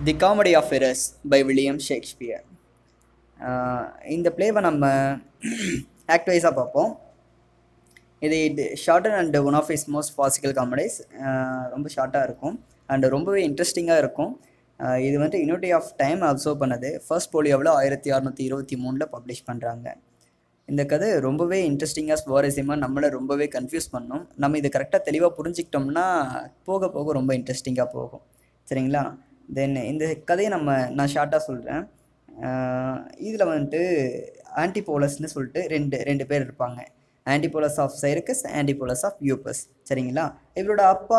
The comedy of errors by William Shakespeare இந்த ப்ளேவை நம்ம ஆக்ட் வைஸாக பார்ப்போம் இது இது short and one of his most farcical comedies ரொம்ப ஷார்ட்டாக இருக்கும் அண்ட் ரொம்பவே இன்ட்ரெஸ்டிங்காக இருக்கும் அஹ் இது வந்து யூனிட்டி ஆஃப் டைம் அப்சர்வ் பண்ணது ஃபர்ஸ்ட் போலியோவில் ஆயிரத்தி அறநூற்றி இருபத்தி மூணில் பப்ளிஷ் பண்ணுறாங்க இந்த கதை ரொம்பவே இன்ட்ரெஸ்டிங்காக சுவாரஸ்யமாக நம்மளை ரொம்பவே கன்ஃபியூஸ் பண்ணும் நம்ம இதை கரெக்டாக தெளிவாக புரிஞ்சுக்கிட்டோம்னா போக போக ரொம்ப இன்ட்ரெஸ்டிங்காக போகும் சரிங்களா தென் இந்த கதையை நம்ம நான் ஷார்ட்டாக சொல்கிறேன் இதில் வந்துட்டு ஆன்டிபோலஸ்னு சொல்லிட்டு ரெண்டு ரெண்டு பேர் இருப்பாங்க Antipholus of Syracuse Antipholus of Ephesus சரிங்களா இவரோட அப்பா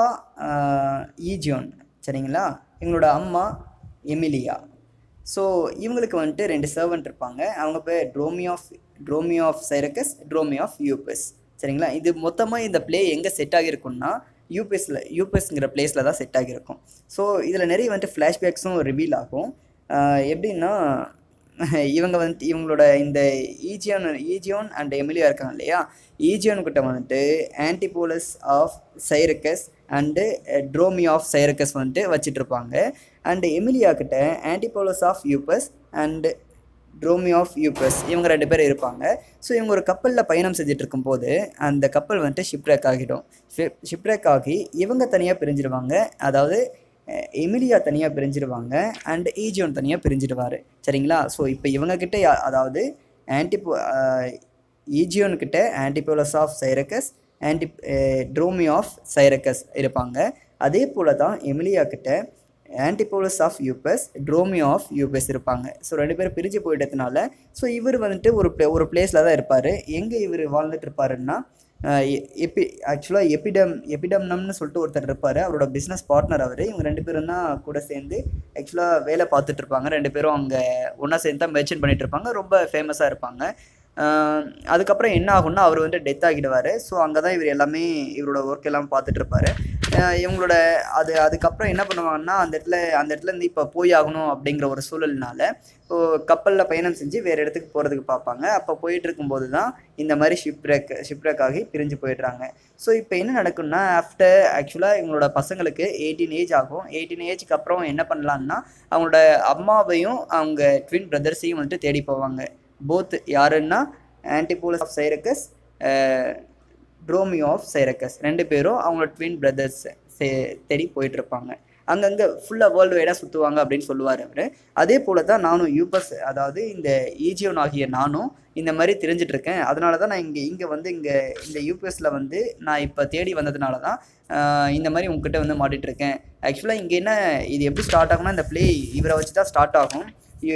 ஈஜியோன் சரிங்களா இவங்களோட அம்மா எமிலியா ஸோ இவங்களுக்கு வந்துட்டு ரெண்டு சர்வெண்ட் இருப்பாங்க அவங்க பேர் Dromio of Dromio of Syracuse Dromio of Ephesus சரிங்களா இது மொத்தமாக இந்த ப்ளே எங்கே செட் ஆகியிருக்குன்னா யூபிஎஸ்ல யூபிஎஸ்ங்கிற பிளேஸில் தான் செட் ஆகியிருக்கும் ஸோ இதில் நிறைய வந்துட்டு ஃப்ளாஷ்பேக்ஸும் ரிவீல் ஆகும் ஆஹ் எப்படின்னா இவங்க வந்துட்டு இவங்களோட இந்த ஈஜியோன் ஈஜியோன் அண்ட் எமிலியா இருக்காங்க இல்லையா ஈஜியோன் கிட்ட வந்துட்டு Antipholus of Syracuse and Dromio of Syracuse வந்துட்டு வச்சிட்டு இருப்பாங்க அண்டு எமிலியா கிட்ட Antipholus of Ephesus and Dromio of Ephesus இவங்க ரெண்டு பேர் இருப்பாங்க ஸோ இவங்க ஒரு கப்பலில் பயணம் செஞ்சுட்டு இருக்கும்போது அந்த கப்பல் வந்துட்டு ஷிப்ரேக் ஆகிடும் ஷிப்ரேக் ஆகி இவங்க தனியாக பிரிஞ்சிடுவாங்க அதாவது அஹ், எமிலியா தனியாக பிரிஞ்சிடுவாங்க அண்ட் ஈஜியோன் தனியாக பிரிஞ்சிடுவார் சரிங்களா ஸோ இப்போ இவங்க கிட்ட யா- அதாவது ஆன்டிபோ ஈஜியோன் கிட்ட ஆன்டிபோலஸ் ஆஃப் சைரக்கஸ் ஆன்டி ட்ரோமி ஆஃப் சைரக்கஸ் இருப்பாங்க அதே போல தான் எமிலியா கிட்ட Antipholus of Ephesus Dromio of Ephesus இருப்பாங்க ஸோ ரெண்டு பேரும் பிரிஞ்சு போயிட்டதுனால ஸோ இவர் வந்துட்டு ஒரு pla- ஒரு பிளேஸில் தான் இருப்பார் எங்கே இவர் வாழ்ந்துட்டு இருப்பாருன்னா ஆஹ் எ- எபி ஆக்சுவலாக எபிடம் எபிடம்னம்னு சொல்லிட்டு ஒருத்தர் இருப்பார் அவரோட பிஸ்னஸ் பார்ட்னர் அவர் இவங்க ரெண்டு பேரும் தான் கூட சேர்ந்து ஆக்சுவலாக வேலை பார்த்துட்டு இருப்பாங்க ரெண்டு பேரும் அங்கே ஒன்றா சேர்ந்து தான் மெர்ச்சன்ட் பண்ணிட்டு இருப்பாங்க ரொம்ப ஃபேமஸாக இருப்பாங்க ஆஹ் அதுக்கப்புறம் என்ன ஆகும்னா அவர் வந்து டெத் ஆகிடுவார் ஸோ அங்கே தான் இவர் எல்லாமே இவரோட ஒர்க் எல்லாம் பார்த்துட்டு இருப்பாரு ஆஹ் இவங்களோட அது அதுக்கப்புறம் என்ன பண்ணுவாங்கன்னா அந்த இடத்துல அந்த இடத்துல இருந்து இப்போ போய் ஆகணும் அப்படிங்கிற ஒரு சூழல்னால இப்போ கப்பலில் பயணம் செஞ்சு வேறு இடத்துக்கு போகிறதுக்கு பார்ப்பாங்க அப்போ போயிட்டு இருக்கும்போது தான் இந்த மாதிரி ஷிப்ரேக் ஷிப்ரேக் ஆகி பிரிஞ்சு போயிடுறாங்க ஸோ இப்போ என்ன நடக்கும்னா ஆஃப்டர் ஆக்சுவலாக இவங்களோட பசங்களுக்கு எயிட்டீன் ஏஜ் ஆகும் எயிட்டீன் ஏஜ்க்கு அப்புறம் என்ன பண்ணலான்னா அவங்களோட அம்மாவையும் அவங்க ட்வின் பிரதர்ஸையும் வந்துட்டு தேடி போவாங்க போத் யாருன்னா Antipholus of Syracuse Dromio of Syracuse ரெண்டு பேரும் அவங்களோட ட்வின் பிரதர்ஸ் தேடி போயிட்டு இருப்பாங்க அங்கங்கே ஃபுல்லாக வேர்ல்டு வைடாக சுற்றுவாங்க அப்படின்னு சொல்லுவார் அவர் அதே போல தான் நானும் யூபஸ் அதாவது இந்த ஈஜியோன் ஆகிய நானும் இந்த மாதிரி தெரிஞ்சிட்டு இருக்கேன் அதனால தான் நான் இங்கே இங்கே வந்து இங்கே இந்த யூபிஎஸ்ல வந்து நான் இப்போ தேடி வந்ததுனால தான் ஆஹ் இந்த மாதிரி உங்ககிட்ட வந்து மாட்டிட்டு இருக்கேன் ஆக்சுவலாக இங்கே என்ன இது எப்படி ஸ்டார்ட் ஆகும்னா இந்த ப்ளே இவரை வச்சு தான் ஸ்டார்ட் ஆகும்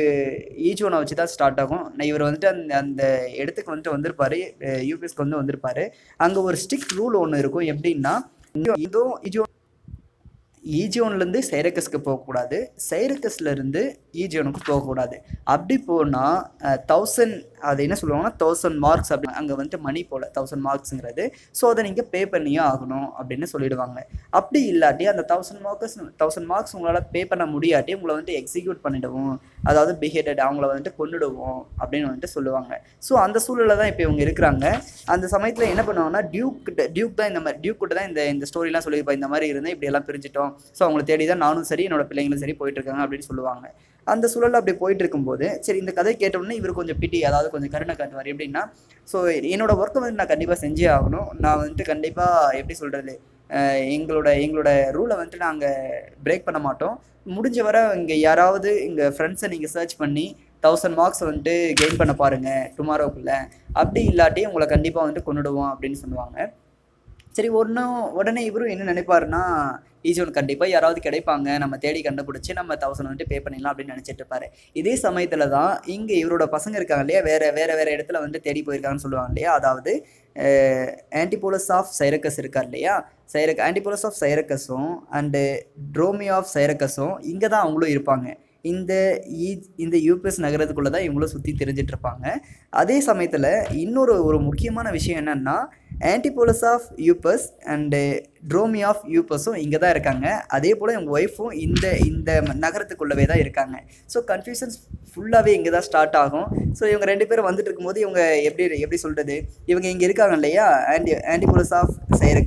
ஈஜோனை வச்சு தான் ஸ்டார்ட் ஆகும் நான் இவர் வந்துட்டு அந்த அந்த இடத்துக்கு வந்துட்டு வந்திருப்பாரு யூபிஎஸ்க்கு வந்து வந்திருப்பாரு அங்கே ஒரு ஸ்ட்ரிக்ட் ரூல் ஒன்று இருக்கும் எப்படின்னா இதோ ஈஜோ ஈஜியோன்லேருந்து சைரக்கஸ்க்கு போகக்கூடாது சைரக்கஸ்லேருந்து ஈஜியோனுக்கு போகக்கூடாது அப்படி போனால் தௌசண்ட் அது என்ன சொல்லுவாங்கன்னா தௌசண்ட் மார்க்ஸ் அப்படி அங்கே வந்துட்டு மணி போல் தௌசண்ட் மார்க்ஸுங்கிறது ஸோ அதை நீங்கள் பே பண்ணியே ஆகணும் அப்படின்னு சொல்லிடுவாங்க அப்படி இல்லாட்டி அந்த தௌசண்ட் மார்க்ஸ் தௌசண்ட் மார்க்ஸ் உங்களால் பே பண்ண முடியாட்டி உங்களை வந்துட்டு எக்ஸிக்யூட் பண்ணிடுவோம் அதாவது பிஹேட்டட் அவங்கள வந்துட்டு கொண்டுடுவோம் அப்படின்னு வந்துட்டு சொல்லுவாங்க ஸோ அந்த சூழலில் தான் இப்போ இவங்க இருக்கிறாங்க அந்த சமயத்தில் என்ன பண்ணுவாங்கன்னா டியூக் கிட்ட டியூக் தான் இந்த மாதிரி டியூக் கிட்ட தான் இந்த இந்த ஸ்டோரிலாம் சொல்லியிருப்பா இந்த மாதிரி இருந்தேன் இப்படி எல்லாம் பிரிஞ்சிட்டோம் ஸோ அவங்கள தேடி தான் நானும் சரி என்னோட பிள்ளைங்களும் சரி போயிட்டு இருக்காங்க அப்படின்னு சொல்லுவாங்க அந்த சூழலில் அப்படி போயிட்டு இருக்கும்போது சரி இந்த கதை கேட்டோன்னே இவர் கொஞ்சம் பிடி அதாவது கொஞ்சம் கருணை காட்டுவார் எப்படின்னா ஸோ என்னோட ஒர்க்கை வந்து நான் கண்டிப்பாக செஞ்சே ஆகணும் நான் வந்துட்டு கண்டிப்பாக எப்படி சொல்கிறது எங்களோட எங்களோட ரூலை வந்துட்டு நாங்கள் பிரேக் பண்ண மாட்டோம் முடிஞ்ச வரை இங்கே யாராவது இங்கே ஃப்ரெண்ட்ஸை நீங்கள் சர்ச் பண்ணி தௌசண்ட் மார்க்ஸ் வந்துட்டு கெயின் பண்ண பாருங்கள் டுமாரோக்குள்ளே அப்படி இல்லாட்டி உங்களை கண்டிப்பாக வந்துட்டு கொண்டுடுவோம் அப்படின்னு சொல்லுவாங்க சரி ஒன்றும் உடனே இவரும் என்ன நினைப்பாருன்னா ஈஜோன் கண்டிப்பாக யாராவது கிடைப்பாங்க நம்ம தேடி கண்டுபிடிச்சி நம்ம தௌசண்ட் வந்துட்டு பே பண்ணிடலாம் அப்படின்னு நினச்சிட்டு இருப்பாரு இதே சமயத்தில் தான் இங்கே இவரோட பசங்க இருக்காங்க இல்லையா வேறு வேறு வேறு இடத்துல வந்து தேடி போயிருக்காங்கன்னு சொல்லுவாங்க இல்லையா அதாவது ஆன்டிபோலஸ் ஆஃப் சைரக்கஸ் இருக்கார் இல்லையா சைரக் ஆன்டிபோலஸ் ஆஃப் சைரக்கஸும் அண்டு ட்ரோமி ஆஃப் சைரக்கஸும் இங்கே தான் அவங்களும் இருப்பாங்க இந்த ஈ இந்த யூபிஎஸ் நகரத்துக்குள்ளே தான் இவங்களும் சுற்றி தெரிஞ்சிட்டு இருப்பாங்க அதே சமயத்தில் இன்னொரு ஒரு முக்கியமான விஷயம் என்னன்னா Antipholus of Ephesus and Dromio of யூபஸும் இங்கே தான் இருக்காங்க அதே போல் இவங்க ஒய்ஃபும் இந்த இந்த நகரத்துக்குள்ளவே தான் இருக்காங்க ஸோ கன்ஃபியூஷன்ஸ் ஃபுல்லாகவே இங்கே தான் ஸ்டார்ட் ஆகும் ஸோ இவங்க ரெண்டு பேரும் வந்துட்டு இருக்கும்போது இவங்க எப்படி எப்படி சொல்கிறது இவங்க இங்கே இருக்காங்க இல்லையா ஆன்டி Antipholus of Syracuse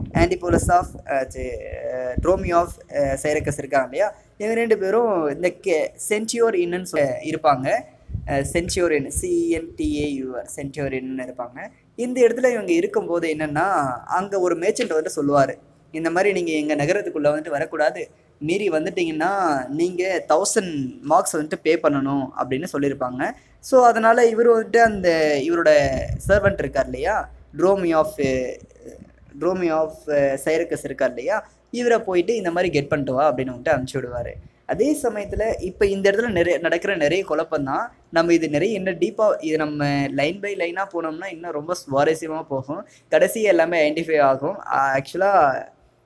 Antipholus of Dromio of Syracuse இருக்காங்க இல்லையா இவங்க ரெண்டு பேரும் இந்த கே சென்ச்சியோர் இன்னுன்னு சொ- இருப்பாங்க சென்ச்சியோரின் சிஎன்டிஏயூஆர் சென்ச்சியோரின்னு இருப்பாங்க இந்த இடத்துல இவங்க இருக்கும்போது என்னென்னா அங்கே ஒரு மேர்ச்சன்ட் வந்து சொல்லுவார் இந்த மாதிரி நீங்கள் எங்கள் நகரத்துக்குள்ளே வந்துட்டு வரக்கூடாது மீறி வந்துட்டீங்கன்னா நீங்கள் தௌசண்ட் மார்க்ஸ் வந்துட்டு பே பண்ணணும் அப்படின்னு சொல்லியிருப்பாங்க ஸோ அதனால் இவர் வந்துட்டு அந்த இவரோட சர்வெண்ட் இருக்கார் இல்லையா Dromio of Dromio of Syracuse இருக்கார் இல்லையா இவரை போயிட்டு இந்த மாதிரி கெட் பண்ணிட்டு வா அப்படின்னு வந்துட்டு அனுப்பிச்சி விடுவார் அதே சமயத்தில் இப்போ இந்த இடத்துல நிறைய நடக்கிற நிறைய குழப்பம் தான் நம்ம இது நிறைய இன்னும் டீப்பாக இது நம்ம லைன் பை லைனாக போனோம்னா இன்னும் ரொம்ப சுவாரஸ்யமாக போகும் கடைசி எல்லாமே ஐடென்டிஃபை ஆகும் ஆக்சுவலாக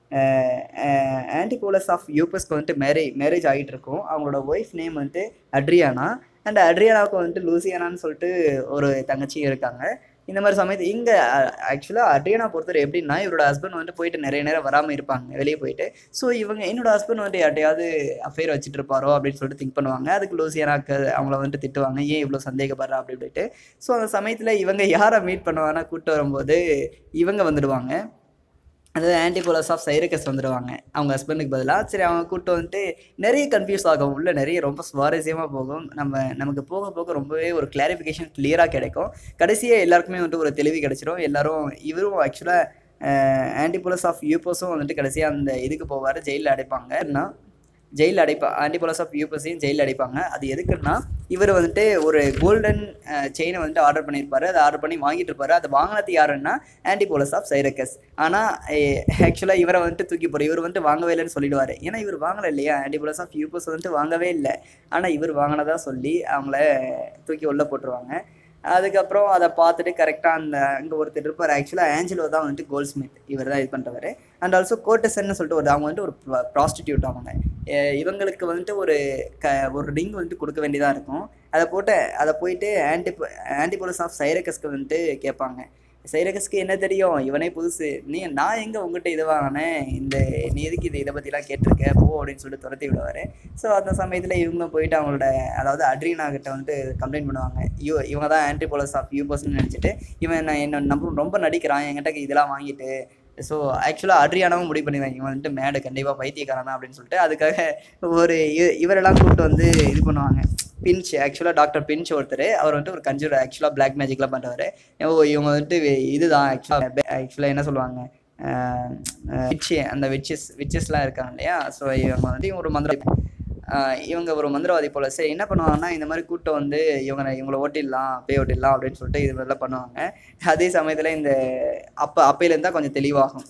ஆன்டிபோலஸ் ஆஃப் யூபஸ்க்கு வந்துட்டு மேரேஜ் மேரேஜ் ஆகிட்டு இருக்கும் அவங்களோட ஒய்ஃப் நேம் வந்துட்டு அட்ரியானா அண்ட் அட்ரியானாவுக்கு வந்துட்டு லூசியானான்னு சொல்லிட்டு ஒரு தங்கச்சியும் இருக்காங்க இந்த மாதிரி சமயத்து இங்கே ஆக்சுவலாக அட்ரியானா பொறுத்தவரை எப்படின்னா இவரோட ஹஸ்பண்ட் வந்துட்டு போயிட்டு நிறைய நேரம் வராமல் இருப்பாங்க வெளியே போயிட்டு ஸோ இவங்க என்னோட ஹஸ்பண்ட் வந்துட்டு யார்ட்டையாவது அஃபேர் வச்சுட்டு இருப்பாரோ அப்படின்னு சொல்லிட்டு திங்க் பண்ணுவாங்க அதுக்கு லூசியானாக்கு அவங்கள வந்துட்டு திட்டுவாங்க ஏன் இவ்வளோ சந்தேகப்படுறா அப்படி இப்படிட்டு ஸோ அந்த சமயத்தில் இவங்க யாரை மீட் பண்ணுவாங்கன்னா கூப்பிட்டு வரும்போது இவங்க வந்துடுவாங்க அதாவது ஆன்டிபோலஸ் ஆஃப் சைரக்கஸ் வந்துடுவாங்க அவங்க ஹஸ்பண்டுக்கு பதிலாக சரி அவங்க கூப்பிட்டு வந்துட்டு நிறைய கன்ஃபியூஸ் ஆகும் உள்ள நிறைய ரொம்ப சுவாரஸ்யமாக போகும் நம்ம நமக்கு போக போக ரொம்பவே ஒரு கிளாரிஃபிகேஷன் கிளியராக கிடைக்கும் கடைசியாக எல்லாருக்குமே வந்துட்டு ஒரு தெளிவு கிடைச்சிரும் எல்லாரும் இவரும் ஆக்சுவலாக ஆன்டிபோலஸ் ஆஃப் யூபோஸும் வந்துட்டு கடைசியாக அந்த இதுக்கு போவார் ஜெயிலில் அடைப்பாங்கன்னா ஜெயிலில் அடைப்பா ஆன்டிபோலஸ் ஆஃப் யூபஸையும் ஜெயிலில் அடைப்பாங்க அது எதுக்குன்னா இவர் வந்துட்டு ஒரு கோல்டன் செயினை வந்துட்டு ஆர்டர் பண்ணியிருப்பாரு அதை ஆர்டர் பண்ணி வாங்கிட்டு இருப்பாரு அதை வாங்கினது யாருன்னா ஆன்டிபோலஸ் ஆஃப் சைரக்கஸ் ஆனால் ஆக்சுவலாக இவரை வந்துட்டு தூக்கி போகிற இவர் வந்துட்டு வாங்கவே இல்லைன்னு சொல்லிடுவார் ஏன்னா இவர் வாங்கலை இல்லையா ஆன்டிபோலஸ் ஆஃப் யூபஸ் வந்துட்டு வாங்கவே இல்லை ஆனால் இவர் வாங்கினதா சொல்லி அவங்கள தூக்கி உள்ளே போட்டுருவாங்க அதுக்கப்புறம் அதை பார்த்துட்டு கரெக்டாக அந்த அங்கே ஒருத்தர் இருப்பார் ஆக்சுவலாக ஆஞ்சலோ தான் வந்துட்டு கோல்ட் ஸ்மித் இவர் தான் இது பண்ணுறவர் அண்ட் ஆல்சோ கோட்டசன்னு சொல்லிட்டு ஒரு அவங்க வந்துட்டு ஒரு ப்ராஸ்டிடியூட் அவங்க அஹ் இவங்களுக்கு வந்துட்டு ஒரு க ஒரு ரிங் வந்துட்டு கொடுக்க வேண்டியதாக இருக்கும் அதை போட்டு அதை போயிட்டு ஆன்டி ஆன்டிபோலஸ் ஆஃப் சைரக்கஸ்க்கு வந்துட்டு கேட்பாங்க சைரகஸ்க்கு என்ன தெரியும் இவனே புதுசு நீ நான் எங்கே உங்ககிட்ட இது வாங்கினேன் இந்த நீ எதுக்கு இது இதை பற்றிலாம் கேட்டிருக்க போ அப்படின்னு சொல்லிட்டு துரத்தி விடுவார் ஸோ அந்த சமயத்தில் இவங்களும் போயிட்டு அவங்களோட அதாவது அட்ரீனா கிட்ட வந்துட்டு கம்ப்ளைண்ட் பண்ணுவாங்க ஐயோ இவங்க தான் ஆன்டிபோலஸ் ஆஃப் யூபர்ஸ்னு நினச்சிட்டு இவன் நான் என்ன நம்ப ரொம்ப நடிக்கிறான் என்கிட்ட இதெல்லாம் வாங்கிட்டு ஸோ ஆக்சுவலாக அட்ரியானாவும் முடிவு பண்ணிடுவாங்க இவன் வந்துட்டு மேடு கண்டிப்பாக பைத்தியக்காரன் தான் அப்படின்னு சொல்லிட்டு அதுக்காக ஒரு இ- இவரெல்லாம் கூப்பிட்டு வந்து இது பண்ணுவாங்க பின்ச் ஆக்சுவலாக டாக்டர் பின்ச் ஒருத்தர் அவர் வந்துட்டு ஒரு கஞ்சூர் ஆக்சுவலாக பிளாக் மேஜிக்லாம் பண்ணுவார் ஓ இவங்க வந்துட்டு வே- இதுதான் ஆக்சுவலாக ஆக்சுவலாக என்ன சொல்லுவாங்க விட்சி அந்த விட்சஸ் விட்சஸ்லாம் இருக்காங்க இல்லையா ஸோ இவங்க வந்து இவங்க ஒரு மந்திர ஆஹ் இவங்க ஒரு மந்திரவாதி போல சரி என்ன பண்ணுவாங்கன்னா இந்த மாதிரி கூட்டம் வந்து இவங்க இவங்களை ஓட்டிடலாம் பே ஓட்டிடலாம் அப்படின்னு சொல்லிட்டு இது மாதிரிலாம் பண்ணுவாங்க அதே சமயத்தில் இந்த அப்போ அப்பையிலேருந்து தான் கொஞ்சம் தெளிவாகும்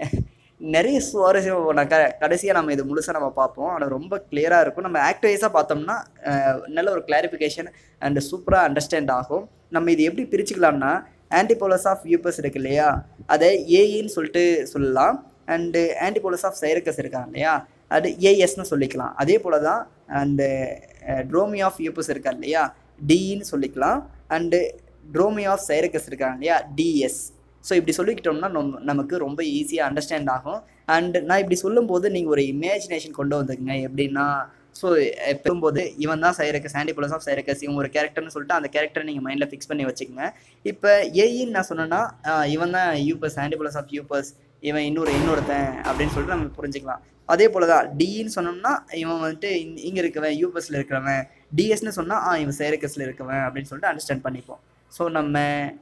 நிறைய சுவாரஸ்யம் போனா க கடைசியாக நம்ம இது முழுசாக நம்ம பார்ப்போம் ஆனால் ரொம்ப கிளியராக இருக்கும் நம்ம ஆக்டிவைஸாக பார்த்தோம்னா ஆஹ் நல்ல ஒரு கிளாரிஃபிகேஷன் அண்ட் சூப்பராக அண்டர்ஸ்டாண்ட் ஆகும் நம்ம இது எப்படி பிரிச்சுக்கலாம்னா ஆன்டிபோலஸ் ஆஃப் யூபஸ் இருக்கு இல்லையா அதை ஏஇன்னு சொல்லிட்டு சொல்லலாம் அண்டு ஆன்டிபோலஸ் ஆஃப் சைரக்கஸ் இருக்காங்க இல்லையா அது ஏஎஸ்னு சொல்லிக்கலாம் அதே போல தான் அந்த ட்ரோமி ஆஃப் யூபஸ் இருக்கார் இல்லையா டின்னு சொல்லிக்கலாம் அண்டு ட்ரோமி ஆஃப் சைரக்கஸ் இருக்காங்க இல்லையா டிஎஸ் ஸோ இப்படி சொல்லிக்கிட்டோம்னா நம்ம நமக்கு ரொம்ப ஈஸியாக அண்டர்ஸ்டாண்ட் ஆகும் அண்ட் நான் இப்படி சொல்லும்போது நீங்கள் ஒரு இமேஜினேஷன் கொண்டு வந்துக்குங்க எப்படின்னா ஸோ பெறும்போது இவன் தான் சைரக்கஸ் ஆன்டிபோலஸ் ஆஃப் சைரக்கஸ் இவன் ஒரு கேரக்டர்னு சொல்லிட்டு அந்த கேரக்டரை நீங்கள் மைண்டில் ஃபிக்ஸ் பண்ணி வச்சுக்கோங்க இப்போ ஏஇன்னு நான் சொன்னேன்னா ஆஹ் இவன் தான் யூபஸ் ஆன்டிபோலஸ் ஆஃப் யூபஸ் இவன் இன்னொரு இன்னொருத்தன் அப்படின்னு சொல்லிட்டு நம்ம புரிஞ்சுக்கலாம் அதே போல தான் டின்னு சொன்னோம்னா இவன் வந்துட்டு இங்கே இருக்கவன் யூபஸில் இருக்கிறவன் டிஎஸ்னு சொன்னால் ஆ இவன் சைரக்கஸில் இருக்கவன் அப்படின்னு சொல்லிட்டு அண்டர்ஸ்டாண்ட் பண்ணிப்போம் ஸோ நம்ம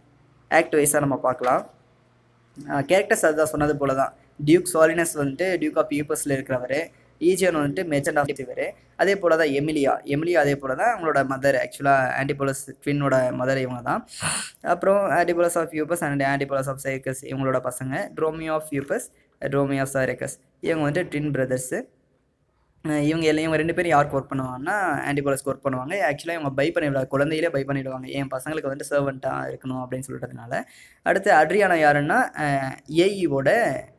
ஆக்ட் வைஸாக நம்ம பார்க்கலாம் கேரக்டர்ஸ் அதுதான் சொன்னது போல தான் டியூக் சாலினஸ் வந்துட்டு டியூக் ஆஃப் யூபஸில் இருக்கிறவர் ஈஜியன் வந்துட்டு மெச்சண்ட் ஆஃப் இவர் அதே போல தான் எமிலியா எமிலியா அதே போல தான் அவங்களோட மதர் ஆக்சுவலாக ஆன்டிபோலஸ் ட்வின்னோட மதர் இவங்க தான் அப்புறம் Antipholus of Ephesus and Antipholus of Syracuse இவங்களோட பசங்க Dromio of Ephesus Dromio of Syracuse இவங்க வந்துட்டு ட்வின் பிரதர்ஸு இவங்க எல்லாம் இவங்க ரெண்டு பேரும் யாருக்கு ஒர்க் பண்ணுவாங்கன்னா ஆன்டிபோலஸ்க்கு ஒர்க் பண்ணுவாங்க ஆக்சுவலாக இவங்க பை பண்ணிவிடுவாங்க குழந்தையிலே பை பண்ணிவிடுவாங்க என் பசங்களுக்கு வந்துட்டு சர்வெண்ட்டாக இருக்கணும் அப்படின்னு சொல்கிறதுனால அடுத்து அட்ரியானா யாருன்னா ஏஇவோட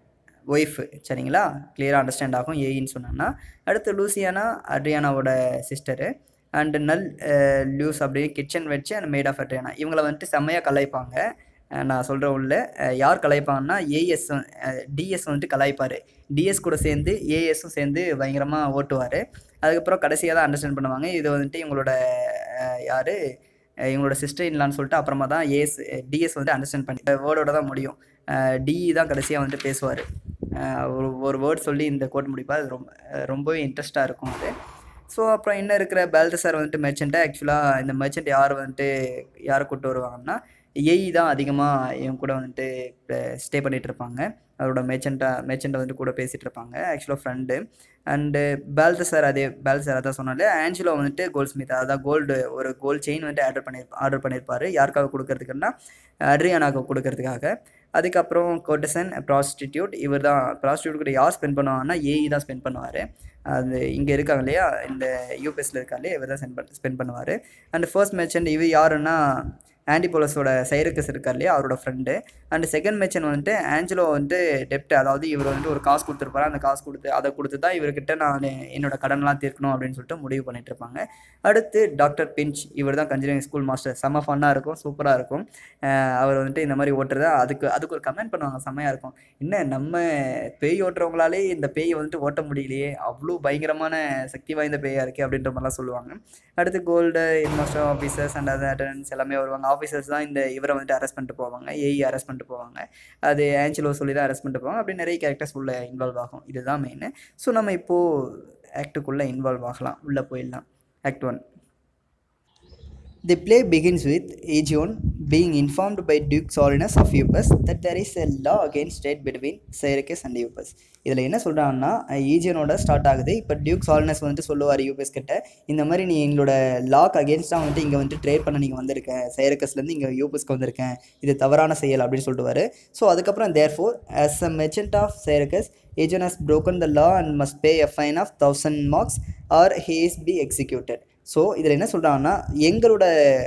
ஒய்ஃபு சரிங்களா கிளியராக அண்டர்ஸ்டாண்ட் ஆகும் ஏஇன்னு சொன்னோன்னா அடுத்து லூசியானா அட்ரியானாவோட சிஸ்டரு அண்டு நல் லூஸ் அப்படியே கிச்சன் வச்சு அண்ட் மேட் ஆஃப் அட்ரியானா இவங்களை வந்துட்டு செம்மையாக கலாய்ப்பாங்க அஹ் நான் சொல்கிற உள்ள அஹ் யார் கலாய்ப்பாங்கன்னா ஏஎஸ் டிஎஸ் வந்துட்டு கலாய்ப்பார் டிஎஸ் கூட சேர்ந்து ஏஎஸும் சேர்ந்து பயங்கரமாக ஓட்டுவார் அதுக்கப்புறம் கடைசியாக தான் அண்டர்ஸ்டாண்ட் பண்ணுவாங்க இது வந்துட்டு இவங்களோட யார் அஹ் இவங்களோட சிஸ்டர் இன்லான்னு சொல்லிட்டு அப்புறமா தான் ஏஎஸ் டிஎஸ் வந்து அண்டர்ஸ்டாண்ட் பண்ணி வேர்டோட தான் முடியும் டிஇ தான் கடைசியாக வந்துட்டு பேசுவார் ஒரு ஒரு வேர்ட் சொல்லி இந்த கோட் முடிப்பார் அது ரொம்ப அஹ் ரொம்பவே இன்ட்ரெஸ்ட்டாக இருக்கும் அது ஸோ அப்புறம் இன்னும் இருக்கிற பேல்தசார் வந்துட்டு மெர்ச்சண்ட்டை ஆக்சுவலாக இந்த மெர்ச்சன்ட் யார் வந்துட்டு யாரை கூப்பிட்டு வருவாங்கன்னா ஏஇ தான் அதிகமாக இவங்க கூட வந்துட்டு ஸ்டே பண்ணிகிட்டு இருப்பாங்க அவரோட மேச்சண்ட்டாக மேச்சண்ட்டை வந்துட்டு கூட பேசிகிட்டு இருப்பாங்க ஆக்சுவலாக ஃப்ரெண்டு அண்டு பேல்தசார் அதே பேல்தசார் அதான் சொன்னாலே ஆன்ஜிலோ வந்துட்டு கோல்ட் ஸ்மித் அதான் கோல்டு ஒரு கோல்டு செயின் வந்துட்டு ஆர்டர் பண்ணியிருப்பா ஆர்டர் பண்ணியிருப்பாரு யாருக்காக கொடுக்கறதுக்குன்னா அட்ரியானாக்கு கொடுக்கறதுக்காக அதுக்கப்புறம் கோட்டசன் ப்ராஸ்டிடியூட் இவர் தான் ப்ராஸ்டியூட் கூட யார் ஸ்பெண்ட் பண்ணுவாங்கன்னா ஏஇ தான் ஸ்பெண்ட் பண்ணுவார் அது இங்கே இருக்காங்க இல்லையா இந்த யூபிஎஸ்ல இருக்கா இல்லையா இவர் தான் ஸ்பெண்ட் பண்ண ஸ்பெண்ட் பண்ணுவார் அண்ட் ஃபர்ஸ்ட் மெர்ச்சன்ட் இவர் யாருன்னா ஆன்டிபோலஸோட சைரக்கஸ் இருக்கார் இல்லையா அவரோட ஃப்ரெண்டு அண்ட் செகண்ட் மெர்ச்சன்ட் வந்துட்டு ஆஞ்சலோ வந்துட்டு டெப்ட் அதாவது இவர் வந்துட்டு ஒரு காசு கொடுத்துருப்பாரு அந்த காசு கொடுத்து அதை கொடுத்து தான் இவர்கிட்ட நான் என்னோட கடன்லாம் தீர்க்கணும் அப்படின்னு சொல்லிட்டு முடிவு பண்ணிட்டு இருப்பாங்க அடுத்து டாக்டர் பிஞ்ச் இவர் தான் கன்ஜினியரிங் ஸ்கூல் மாஸ்டர் செம்ம ஃபன்னாக இருக்கும் சூப்பராக இருக்கும் அஹ் அவர் வந்துட்டு இந்த மாதிரி ஓட்டுறத அதுக்கு அதுக்கு ஒரு கமெண்ட் பண்ணுவாங்க செம்மையாக இருக்கும் என்ன நம்ம பேய் ஓட்டுறவங்களாலே இந்த பேயை வந்துட்டு ஓட்ட முடியலையே அவ்வளோ பயங்கரமான சக்தி வாய்ந்த பேயாக இருக்கே அப்படின்ற மாதிரிலாம் சொல்லுவாங்க அடுத்து gold investor officers and other attendants எல்லாமே வருவாங்க ஆஃபீஸர்ஸ் தான் இந்த இவரை வந்துட்டு அரெஸ்ட் பண்ணிட்டு போவாங்க ஏஇ அரெஸ்ட் பண்ணிட்டு போவாங்க அது ஆன்சிலோ சொல்லி தான் அரெஸ்ட் பண்ணிட்டு போவாங்க அப்படி நிறைய கேரக்டர்ஸ் உள்ள இன்வால்வ் ஆகும் இதுதான் மெயின் ஸோ நம்ம இப்போது ஆக்டுக்குள்ளே இன்வால்வ் ஆகலாம் உள்ளே போயிடலாம் act one The play begins with Aegeon being informed by Duke Solinus of Eupus that there is a law against trade between Syracuse and Eupus. இதில் என்ன சொல்கிறாங்கன்னா ஈஜியனோட ஸ்டார்ட் ஆகுது இப்போ டியூக் சாலினஸ் வந்துட்டு சொல்லுவார் யூபிஎஸ் கிட்ட இந்த மாதிரி நீ எங்களோட லாக் அகேன்ஸ்டாக வந்துட்டு இங்கே வந்துட்டு ட்ரேட் பண்ண நீங்கள் வந்திருக்கேன் சைரக்கஸ்லேருந்து இங்கே யூபிஎஸ்க்கு வந்திருக்கேன் இது தவறான செயல் அப்படின்னு சொல்லிட்டு ஸோ அதுக்கப்புறம் therefore as a merchant of Syracuse Egeon has broken the law and must pay a fine of thousand marks or he is be executed so இதில் என்ன சொல்கிறாங்கன்னா எங்களோட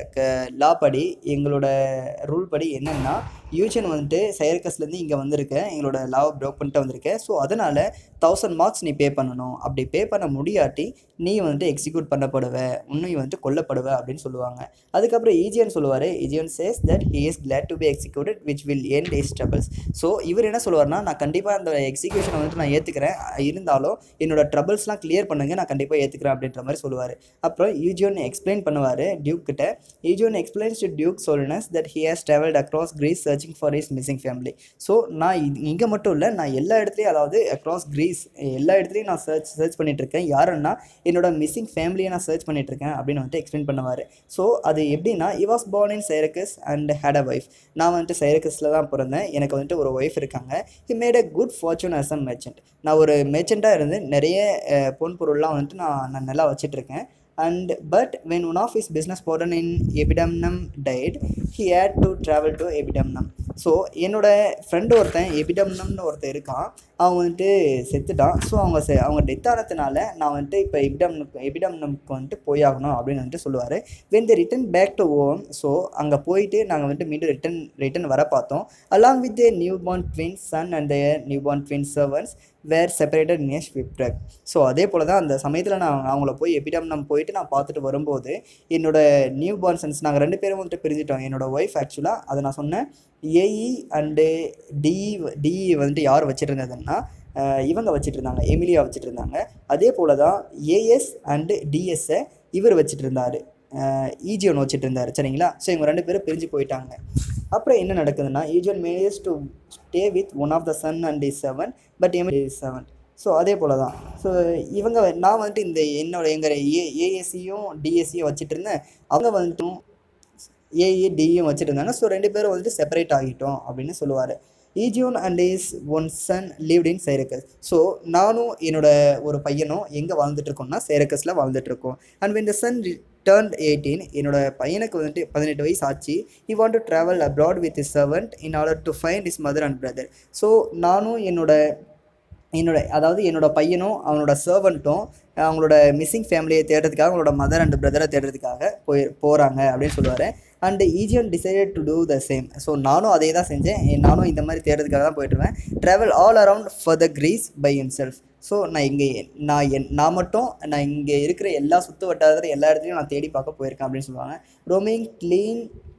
லா படி எங்களோட ரூல் படி என்னென்னா யூஜன் வந்துட்டு சைரக்கஸ்லேருந்து இங்கே வந்திருக்கேன் எங்களோட லாவை ப்ரோக் பண்ணிட்டு வந்திருக்கேன் ஸோ அதனால் தௌசண்ட் மார்க்ஸ் நீ பே பண்ணணும் அப்படி பே பண்ண முடியாட்டி நீ வந்துட்டு எக்ஸிக்யூட் பண்ணப்படுவ இன்னும் நீ வந்துட்டு கொல்லப்படுவ அப்படின்னு சொல்லுவாங்க அதுக்கப்புறம் ஈஜியன் சொல்லுவார் Egeon says that he is glad to be executed which will end his troubles so இவர் என்ன சொல்லுவார்னா நான் கண்டிப்பாக அந்த எக்ஸிக்யூஷனை வந்துட்டு நான் ஏற்றுக்கிறேன் இருந்தாலும் என்னோட ட்ரபிள்ஸ்லாம் கிளியர் பண்ணுங்க நான் கண்டிப்பாக ஏற்றுக்கிறேன் அப்படின்ற மாதிரி சொல்லுவார் அப்புறம் யூஜியோன் எக்ஸ்பிளைன் பண்ணுவார் டியூக் கிட்ட Egeon explains to duke Solinus that he has travelled across Greece searching for his missing family so நான் இங்கே மட்டும் இல்லை நான் எல்லா இடத்துலையும் அதாவது அக்ராஸ் கிரீஸ் எல்லா இடத்துலையும் நான் சர்ச் சர்ச் பண்ணிட்டு இருக்கேன் யாருன்னா என்னோட மிஸ்ஸிங் ஃபேமிலியை நான் சர்ச் பண்ணிட்டு இருக்கேன் அப்படின்னு வந்துட்டு எக்ஸ்பிளைன் பண்ணுவார் ஸோ அது எப்படின்னா he was born in Syracuse and had a wife நான் வந்துட்டு சைரக்கஸில் தான் பிறந்தேன் எனக்கு வந்துட்டு ஒரு ஒய்ஃப் இருக்காங்க he made a good fortune as a merchant நான் ஒரு மெர்ச்சண்ட்டாக இருந்து நிறைய அஹ், பொன் பொருள்லாம் வந்துட்டு நான் நான் நல்லா வச்சிட்டு இருக்கேன் and but when one of his business partner in Epidamnum died he had to travel to Epidamnum so என்னோட ஃப்ரெண்டு ஒருத்தன் எபிடம்னம்னு ஒருத்தன் இருக்கான் அவன் வந்துட்டு செத்துட்டான் ஸோ அவங்க செ அவங்க டெத் ஆனதுனால நான் வந்துட்டு இப்போ எபிடம்னுக்கு எபிடம்னம்க்கு வந்துட்டு போயாகணும் அப்படின்னு வந்துட்டு சொல்லுவார் when the return back to home so அங்கே போயிட்டு நாங்கள் வந்துட்டு மீண்டும் ரிட்டன் ரிட்டன் வர பார்த்தோம் along with a new born twin son and new born twin servants were separated near shipwreck so அதே போல் தான் அந்த சமயத்தில் நான் அவங்கள போய் எபிடம்னம் போயிட்டு நான் பார்த்துட்டு வரும்போது என்னோட நியூ பார்ன் சன்ஸ் நாங்கள் ரெண்டு பேரும் வந்துட்டு பிரிஞ்சிட்டோம் என்னோட ஒய்ஃப் ஆக்சுவலாக அதை நான் சொன்னேன் ஏஇ அண்டு டிஇ டிஇ வந்துட்டு யார் வச்சுட்டு இருந்ததுன்னா அஹ், இவங்க வச்சுட்டு இருந்தாங்க எமிலியா வச்சுட்டு இருந்தாங்க அதே போல் தான் ஏஎஸ் அண்டு டிஎஸ்ஸை இவர் வச்சுட்டு இருந்தார் ஈஜியோன் வச்சுட்டு இருந்தார் சரிங்களா ஸோ இவங்க ரெண்டு பேரும் பிரிஞ்சு போயிட்டாங்க அப்புறம் என்ன நடக்குதுன்னா Egeon manage to stay with one of the son and his servant but him his servant so அதே போல் தான் ஸோ இவங்க நான் வந்துட்டு இந்த என்னோட எங்கள் ஏ ஏஎஸ்சியும் டிஎஸ்சியும் வச்சுட்டு இருந்தேன் அவங்க வந்துட்டும் ஏஇ டியும் வச்சுட்டு இருந்தாங்க ஸோ ரெண்டு பேரும் வந்துட்டு செப்பரேட் ஆகிட்டோம் அப்படின்னு சொல்லுவார் Egeon and his one son lived in Syracuse so நானும் என்னோட ஒரு பையனும் எங்கே வாழ்ந்துட்டு இருக்கோம்னா சைரக்கஸில் வாழ்ந்துட்டு இருக்கோம் and when the son turned eighteen என்னோட பையனுக்கு வந்துட்டு பதினெட்டு வயசு ஆச்சு he want to travel abroad with his servant in order to find his mother and brother so நானும் என்னோட என்னோட அதாவது என்னோட பையனும் அவனோட சர்வெண்ட்டும் அவங்களோட மிஸ்ஸிங் ஃபேமிலியை தேடுறதுக்காக அவங்களோட மதர் அண்ட் பிரதரை தேடுறதுக்காக போய் போகிறாங்க அப்படின்னு சொல்லுவார் and Egeon decided to do the same so நானும் அதே தான் செஞ்சேன் நானும் இந்த மாதிரி தேடுறதுக்காக தான் போயிட்டுருவேன் travel all around for the Greece by himself so நான் இங்கே நான் என் நான் மட்டும் நான் இங்கே இருக்கிற எல்லா சுற்று வட்டாரத்தில் எல்லா இடத்துலையும் நான் தேடி பார்க்க போயிருக்கேன் அப்படின்னு சொல்லுவாங்க roaming clean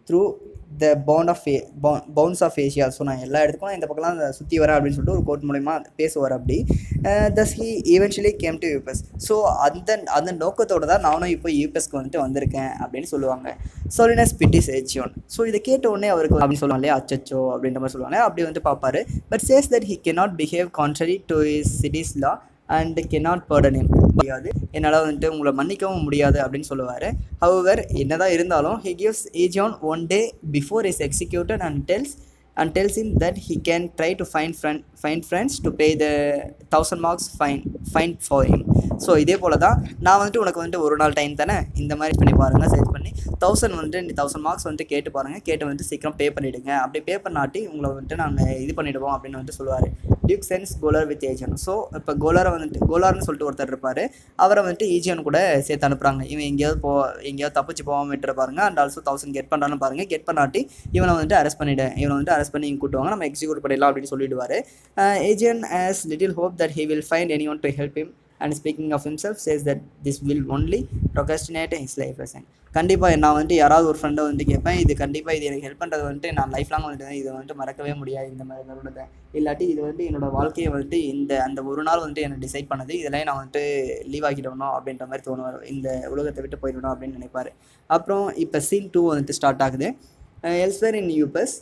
through the bound of bounds of Asia so நான் எல்லா இடத்துக்கும் இந்த பக்கம்லாம் சுற்றி வரேன் அப்படின்னு சொல்லிட்டு ஒரு கோட் மூலயமா பேசுவார் அப்படி thus he eventually came to Ephesus so அந்த அந்த நோக்கத்தோடு தான் நானும் இப்போ யூபிஎஸ்க்கு வந்துட்டு வந்திருக்கேன் அப்படின்னு சொல்லுவாங்க சொலினஸ் பிட்டிஸ் ஏச்சியோன் ஸோ இதை கேட்ட உடனே அவருக்கு அப்படின்னு சொல்லுவாங்க இல்லையா அச்சச்சோ அப்படின்ற மாதிரி சொல்லுவாங்க அப்படி வந்து பார்ப்பாரு but says that he cannot behave contrary to his city's law and cannot pardon him முடியாது என்னால் வந்துட்டு உங்களை மன்னிக்கவும் முடியாது அப்படின்னு சொல்லுவார் ஹவவர் என்னதான் இருந்தாலும் he gives Egeon one day before his executed and tells and tells him that he can try to find friend find friends to pay the thousand marks fine fine for him so இதே போல் தான் நான் வந்துட்டு உனக்கு வந்துட்டு ஒரு நாள் time தானே இந்த மாதிரி பண்ணி பாருங்கள் சர்ச் பண்ணி தௌசண்ட் வந்துட்டு நீ தௌசண்ட் மார்க்ஸ் வந்துட்டு கேட்டு பாருங்கள் கேட்டு வந்துட்டு சீக்கிரம் பே பண்ணிவிடுங்க அப்படி பே பண்ணாட்டி உங்களை வந்துட்டு நாங்கள் இது பண்ணிவிடுவோம் அப்படின்னு வந்துட்டு சொல்லுவார் duke sends gaoler with Egeon so இப்போ கோலாரை வந்துட்டு கோலார்னு சொல்லிட்டு ஒருத்தர் இருப்பார் அவரை வந்துட்டு ஏஜியன் கூட சேர்த்து அனுப்புகிறாங்க இவன் எங்கேயாவது போ எங்கேயாவது தப்பிச்சு போகாமல் விட்டுற பாருங்க அண்ட் ஆல்சோ தௌசண்ட் கெட் பண்ணுறான்னு பாருங்கள் கெட் பண்ணாட்டி இவனை வந்துட்டு அரெஸ்ட் பண்ணிவிடு இவனை வந்துட்டு அரெஸ்ட் பண்ணி இங்கே கூட்டுவாங்க நம்ம எக்ஸிக்யூட் பண்ணிடலாம் அப்படின்னு சொல்லிடுவார் Egeon has little hope that he will find any one to help him and speaking of himself says that this will only procrastinate his life lesson கண்டிப்பாக நான் வந்துட்டு யாராவது ஒரு ஃப்ரெண்டை வந்து கேட்பேன் இது கண்டிப்பாக இது எனக்கு ஹெல்ப் பண்ணுறது வந்துட்டு நான் லைஃப் லாங் வந்துட்டு இதை வந்துட்டு மறக்கவே முடியாது இந்த மாதிரி தருணத்தை இல்லாட்டி இது வந்து என்னோட வாழ்க்கையை வந்துட்டு இந்த அந்த ஒரு நாள் வந்துட்டு எனக்கு டிசைட் பண்ணது இதெல்லாம் நான் வந்துட்டு லீவ் ஆக்கிடணும் அப்படின்ற மாதிரி தோணுவார் இந்த உலகத்தை விட்டு போயிடணும் அப்படின்னு நினைப்பார் அப்புறம் இப்போ சீன் டூ வந்துட்டு ஸ்டார்ட் ஆகுது elsewhere in Ephesus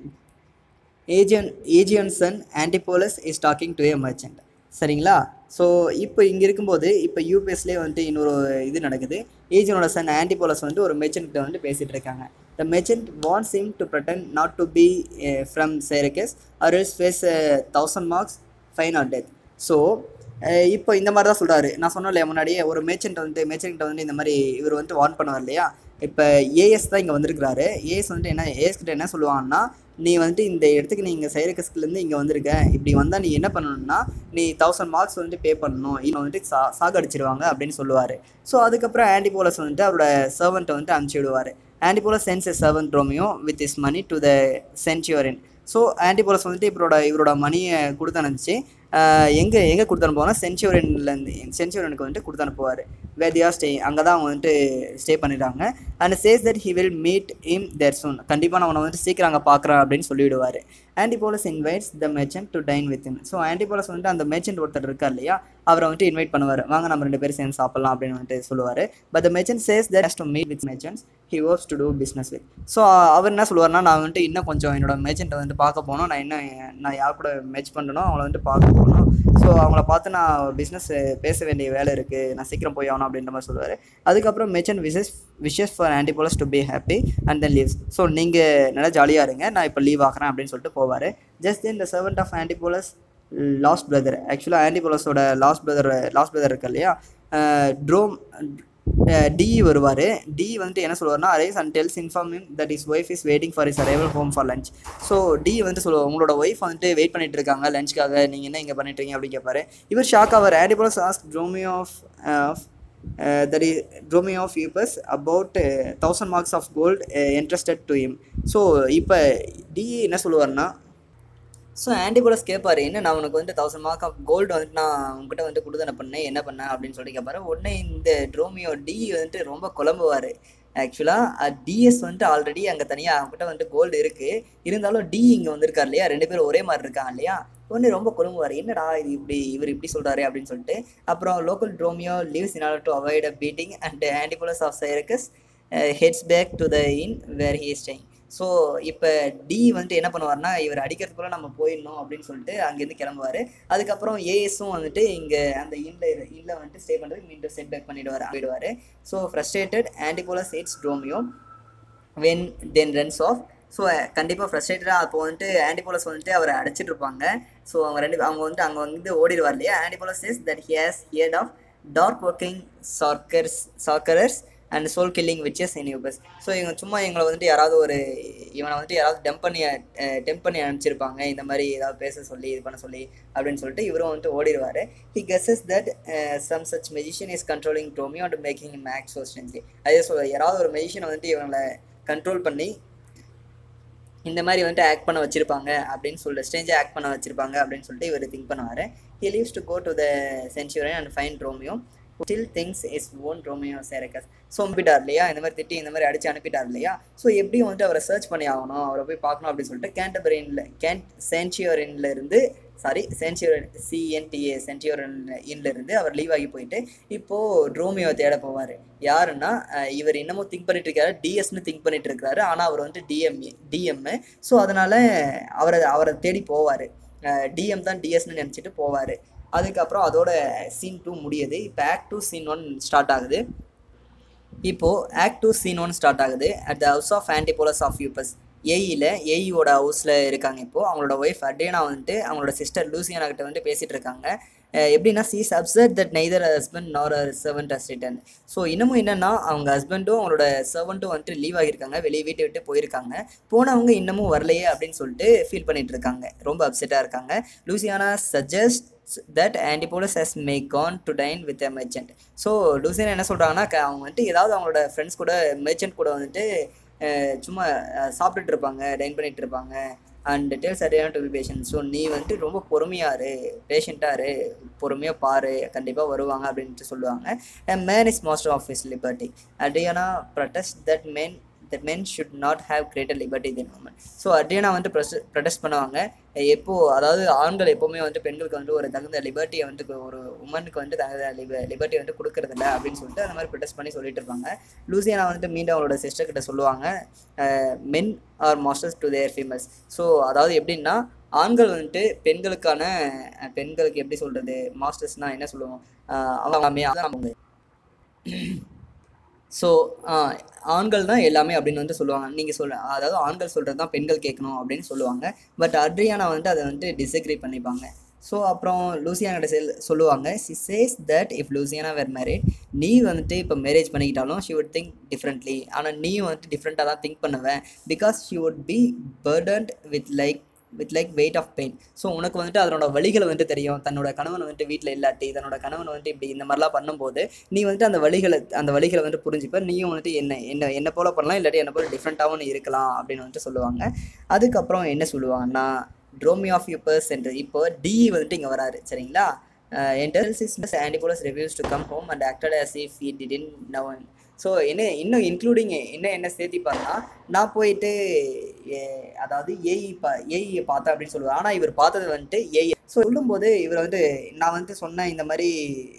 Egeon Egeon son Antipholus is talking to a merchant சரிங்களா ஸோ இப்போ இங்கே இருக்கும்போது இப்போ யூபிஎஸ்லேயே வந்துட்டு இன்னொரு இது நடக்குது ஏஜியனோட சன் ஆன்டிபோலஸ் வந்து ஒரு மெர்ச்சன்ட் கிட்ட வந்து பேசிகிட்டு இருக்காங்க the merchant wants him to pretend not to be from Syracuse or else face thousand marks fine or death so இப்போ இந்த மாதிரி தான் சொல்கிறாரு நான் சொன்னேன் இல்லையா முன்னாடியே ஒரு மேச்சன்ட் வந்து மேச்சன்ட் வந்து இந்த மாதிரி இவர் வந்துட்டு வார்ன் பண்ணுவார் இல்லையா இப்போ ஏஎஸ் தான் இங்கே வந்திருக்கிறாரு ஏஎஸ் வந்துட்டு என்ன ஏஎஸ் கிட்ட என்ன சொல்லுவாங்கன்னா நீ வந்துட்டு இந்த இடத்துக்கு நீங்கள் சைரகஸ்லேருந்து இங்கே வந்திருக்க இப்படி வந்தால் நீ என்ன பண்ணணும்னா நீ தௌசண்ட் மார்க்ஸ் வந்துட்டு பே பண்ணணும் இன்னும் வந்துட்டு சா சாகடிச்சிருவாங்க அப்படின்னு சொல்லுவார் ஸோ அதுக்கப்புறம் ஆன்டிபோலஸ் வந்துட்டு அவரோட சர்வெண்ட்டை வந்துட்டு அனுப்பிச்சி விடுவார் Antipholus sends a servant Romeo with his money to the centurion so Antipholus வந்துட்டு இவரோட இவரோட மணியை கொடுத்து அனுப்பிச்சு எங்கே எங்கே கொடுத்து அனுப்புவாங்கன்னா சென்ச்சுவரியன்லேருந்து சென்ச்சுவரியனுக்கு வந்துட்டு கொடுத்து அனுப்புவார் வேதியா ஸ்டே அங்கே தான் அவங்க வந்துட்டு ஸ்டே பண்ணிடுறாங்க and says that he will meet him there soon கண்டிப்பாக நான் அவனை வந்துட்டு சீக்கிரம் அங்கே பார்க்குறேன் அப்படின்னு சொல்லிவிடுவார் Antipholus invites the merchant to dine with him so Antipholus வந்துட்டு அந்த மெர்ச்சன்ட் ஒருத்தர் இருக்கார் இல்லையா அவரை வந்துட்டு இன்வைட் பண்ணுவார் வாங்க நம்ம ரெண்டு பேரும் சேர்ந்து சாப்பிடலாம் அப்படின்னு வந்துட்டு சொல்லுவார் but the merchant says that has to meet with merchants he hopes to do business with so அவர் என்ன சொல்லுவார்னா நான் வந்துட்டு இன்னும் கொஞ்சம் என்னோட மெர்ச்சன்ட்டை வந்து பார்க்க போகணும் நான் இன்னும் நான் யார் கூட மேட்ச் பண்ணணும் அவங்கள வந்துட்டு பார்க்க போகணும் ஸோ அவங்கள பார்த்து நான் பிஸ்னஸ் பேச வேண்டிய வேலை இருக்குது நான் சீக்கிரம் போய் ஆகணும் அப்படின்ற மாதிரி சொல்லுவார் அதுக்கப்புறம் merchant wishes wishes for Antipholus to be happy and then leaves so நீங்கள் நல்லா ஜாலியாக இருங்க நான் இப்போ லீவ் ஆகிறேன் அப்படின்னு சொல்லிட்டு போவார் just then the servant of Antipholus lost brother ஆக்சுவலாக ஆன்டிபோலஸோட லாஸ்ட் பிரதர் லாஸ்ட் பிரதர் இருக்கு இல்லையா ட்ரோம் டி வருவார் டி வந்துட்டு என்ன சொல்லுவார்னா arrives and tells inform him that his wife is waiting for his arrival home for lunch so D வந்து சொல்லுவார் உங்களோட ஒய்ஃப் வந்துட்டு வெயிட் பண்ணிட்டு இருக்காங்க லஞ்சுக்காக நீங்கள் என்ன இங்கே பண்ணிட்டு இருக்கீங்க அப்படின்னு கேட்பாரு இவர் ஷாக் ஆவார் Antipholus ask Dromio of of that is Dromio of Ephesus about thousand marks of gold entrusted to him so இப்போ டி என்ன சொல்லுவார்னா ஸோ ஆன்டிபோலஸ் கேட்பாரு என்ன நான் உனக்கு வந்து தௌசண்ட் மார்க் ஆஃப் கோல்டு வந்துட்டு நான் உங்ககிட்ட வந்து கொடுத்தன பண்ணேன் என்ன பண்ணேன் அப்படின்னு சொல்லி கேட்பாரு உடனே இந்த ட்ரோமியோ டி வந்துட்டு ரொம்ப குழம்புவார் ஆக்சுவலாக டிஎஸ் வந்துட்டு ஆல்ரெடி அங்கே தனியாக அவங்ககிட்ட வந்துட்டு கோல்டு இருக்குது இருந்தாலும் டி இங்கே வந்திருக்காரு இல்லையா ரெண்டு பேரும் ஒரே மாதிரி இருக்காங்க இல்லையா உடனே ரொம்ப குழுங்குவார் என்னடா இது இப்படி இவர் இப்படி சொல்கிறாரு அப்படின்னு சொல்லிட்டு அப்புறம் local Dromio leaves in order to avoid a beating and Antipholus of Syracuse heads back to the inn where he staying so இப்போ டி வந்துட்டு என்ன பண்ணுவார்னா இவர் அடிக்கிறதுக்குள்ள நம்ம போயிடணும் அப்படின்னு சொல்லிட்டு அங்கேருந்து கிளம்புவார் அதுக்கப்புறம் ஏஎஸும் வந்துட்டு இங்கே அந்த இன்னில் இன்னில் வந்துட்டு ஸ்டே பண்ணுறதுக்கு மீண்டும் செட் பேக் பண்ணிடுவார் போயிடுவார் so frustrated Antipholus hates Dromio when then runs off so கண்டிப்பாக ஃப்ரஸ்ட்ரேட்டடாக அப்போ வந்துட்டு ஆன்டிபோலஸ் வந்துட்டு அவரை அடிச்சிட்டு இருப்பாங்க ஸோ அவங்க ரெண்டு அவங்க வந்துட்டு அங்கே வந்து ஓடிடுவார் இல்லையா Antipholus is that he's heard of dark working sorcerers sorcerers and soul killing witches in Ephesus so இவங்க சும்மா எங்களை வந்துட்டு யாராவது ஒரு இவனை வந்துட்டு யாராவது டெம்ப் பண்ணி டெம்ப் பண்ணி அனுப்பிச்சிருப்பாங்க இந்த மாதிரி ஏதாவது பேச சொல்லி இது பண்ண சொல்லி அப்படின்னு சொல்லிட்டு இவரும் வந்துட்டு ஓடிடுவார் he guesses that some such magician is controlling Dromio and making makes so strangely அதே சொல்ல யாராவது ஒரு மெஜிஷியனை வந்துட்டு இவங்களை கண்ட்ரோல் பண்ணி இந்த மாதிரி வந்துட்டு ஆக்ட் பண்ண வச்சிருப்பாங்க அப்படின்னு சொல்லிட்டு ஸ்டேஞ்சாக ஆக்ட் பண்ண வச்சிருப்பாங்க அப்படின்னு சொல்லிட்டு இவர் திங்க் பண்ணுவார் he leaves to go to the centurion and find Romeo still thinks his own Romeo Syracuse so அனுப்பிட்டார் இல்லையா இந்த மாதிரி திட்டி இந்த மாதிரி அடிச்சு அனுப்பிட்டார் இல்லையா ஸோ எப்படியும் வந்துட்டு அவரை சர்ச் பண்ணி ஆகணும் அவரை போய் பார்க்கணும் அப்படின்னு சொல்லிட்டு கேண்டபரின்ல கேன் சென்ச்சியோரின்ல இருந்து சாரி சென்ச்சியோர் சிஎன்டிஏ சென்ச்சியோரன் இன்ல இருந்து அவர் லீவ் ஆகி போயிட்டு இப்போ ரோமியோ தேட போவார் யாருன்னா அஹ் இவர் இன்னமும் திங்க் பண்ணிட்டு இருக்காரு டிஎஸ்னு திங்க் பண்ணிட்டு இருக்காரு ஆனால் அவர் வந்து டிஎம் டிஎம் ஸோ அதனால அவரை அவரை தேடி போவார் டிஎம் தான் டிஎஸ்னு நினச்சிட்டு போவார் அதுக்கப்புறம் அதோட சீன் டூ முடியுது இப்போ act two scene one start ஆகுது இப்போது act two scene one start ஆகுது at the house of Antipholus of Ephesus ஏஇயில் ஏஇயோட ஹவுஸில் இருக்காங்க இப்போது அவங்களோட ஒய்ஃப் அட்ரியானா வந்துட்டு அவங்களோட சிஸ்டர் லூசியானா கிட்ட வந்துட்டு பேசிகிட்டு இருக்காங்க அஹ் எப்படின்னா she's absurd that neither husband nor her servant has return so இன்னமும் என்னென்னா அவங்க ஹஸ்பண்டும் அவங்களோட சர்வெண்ட்டும் வந்துட்டு லீவ் ஆகியிருக்காங்க வெளியே வீட்டை விட்டு போயிருக்காங்க போனவங்க இன்னமும் வரலையே அப்படின்னு சொல்லிட்டு ஃபீல் பண்ணிட்டு இருக்காங்க ரொம்ப அப்செட்டாக இருக்காங்க Luciana suggest that Antipholus has may gone to dine with a merchant so Luciana என்ன சொல்கிறாங்கன்னா அவங்க வந்துட்டு ஏதாவது அவங்களோட ஃப்ரெண்ட்ஸ் கூட மெர்ச்சன்ட் கூட வந்துட்டு அஹ் சும்மா அஹ் சாப்பிட்டுட்டு இருப்பாங்க டைன் பண்ணிட்டு இருப்பாங்க and tells Adriana to be patient so நீ வந்துட்டு ரொம்ப பொறுமையாரு பேஷண்ட்டாரு பொறுமையாக பாரு கண்டிப்பாக வருவாங்க அப்படின்ட்டு சொல்லுவாங்க man is master of his liberty Adriana protest that men that men should not have greater liberty than women so Adriana வந்துட்டு ப்ரொஸ் ப்ரொடெஸ்ட் பண்ணுவாங்க எப்போ அதாவது ஆண்கள் எப்போவுமே வந்துட்டு பெண்களுக்கு வந்து ஒரு தகுந்த லிபர்ட்டியை வந்து ஒரு உமனுக்கு வந்து தகுந்த லிப லிபர்ட்டி வந்து கொடுக்கறதில்ல அப்படின்னு சொல்லிட்டு அந்த மாதிரி ப்ரொடெஸ்ட் பண்ணி சொல்லிட்டு இருப்பாங்க லூசியானா வந்துட்டு மீண்டும் அவங்களோட சிஸ்டர் கிட்ட சொல்லுவாங்க men are masters to their females so அதாவது எப்படின்னா ஆண்கள் வந்துட்டு பெண்களுக்கான அஹ், பெண்களுக்கு எப்படி சொல்கிறது மாஸ்டர்ஸ்னால் என்ன சொல்லுவோம் அஹ், அவங்க அதான் அவங்க ஸோ ஆண்கள் தான் எல்லாமே அப்படின்னு வந்து சொல்லுவாங்க நீங்கள் சொல்ல அதாவது ஆண்கள் சொல்கிறது தான் பெண்கள் கேட்கணும் அப்படின்னு சொல்லுவாங்க பட் அட்ரியானா வந்துட்டு அதை வந்துட்டு டிஸ்அக்ரி பண்ணிப்பாங்க ஸோ அப்புறம் லூசியானா செல் சொல்லுவாங்க she says that if Luciana were married நீ வந்துட்டு இப்போ மேரேஜ் பண்ணிக்கிட்டாலும் ஷி வுட் திங்க் டிஃப்ரெண்ட்லி ஆனால் நீயும் வந்துட்டு டிஃப்ரெண்ட்டாக தான் திங்க் பண்ணுவேன் because she would be burdened with like with like weight of pain so உனக்கு வந்துட்டு அதனோட வழிகளை வந்துட்டு தெரியும் தன்னோட கணவன் வந்துட்டு வீட்டில் இல்லாட்டி தன்னோட கணவன் வந்துட்டு இப்படி இந்த மாதிரிலாம் பண்ணும்போது நீ வந்துட்டு அந்த வழிகளை அந்த வழிகளை வந்துட்டு புரிஞ்சுப்ப நீயும் வந்துட்டு என்ன என்ன என்ன போல பண்ணலாம் இல்லாட்டி என்ன போல டிஃப்ரெண்ட்டாகவும் நீ இருக்கலாம் அப்படின்னு வந்துட்டு சொல்லுவாங்க அதுக்கப்புறம் என்ன சொல்லுவாங்கன்னா ட்ரோமி ஆஃப் யூ பர்சன்ட் இப்போ டி வந்துட்டு இங்கே வராரு சரிங்களா enters his miss Antipholus refuses to come home and acted as if he didn't know him so என்ன இன்னும் இன்க்ளூடிங் என்ன என்ன சேர்த்திப்பாருன்னா நான் போயிட்டு ஏ- அதாவது ஏஇ பா ஏஇயை பார்த்தேன் அப்படின்னு சொல்லுவார் ஆனால் இவர் பார்த்தது வந்துட்டு ஏஇ ஸோ சொல்லும்போது இவர் வந்து நான் வந்து சொன்னேன் இந்த மாதிரி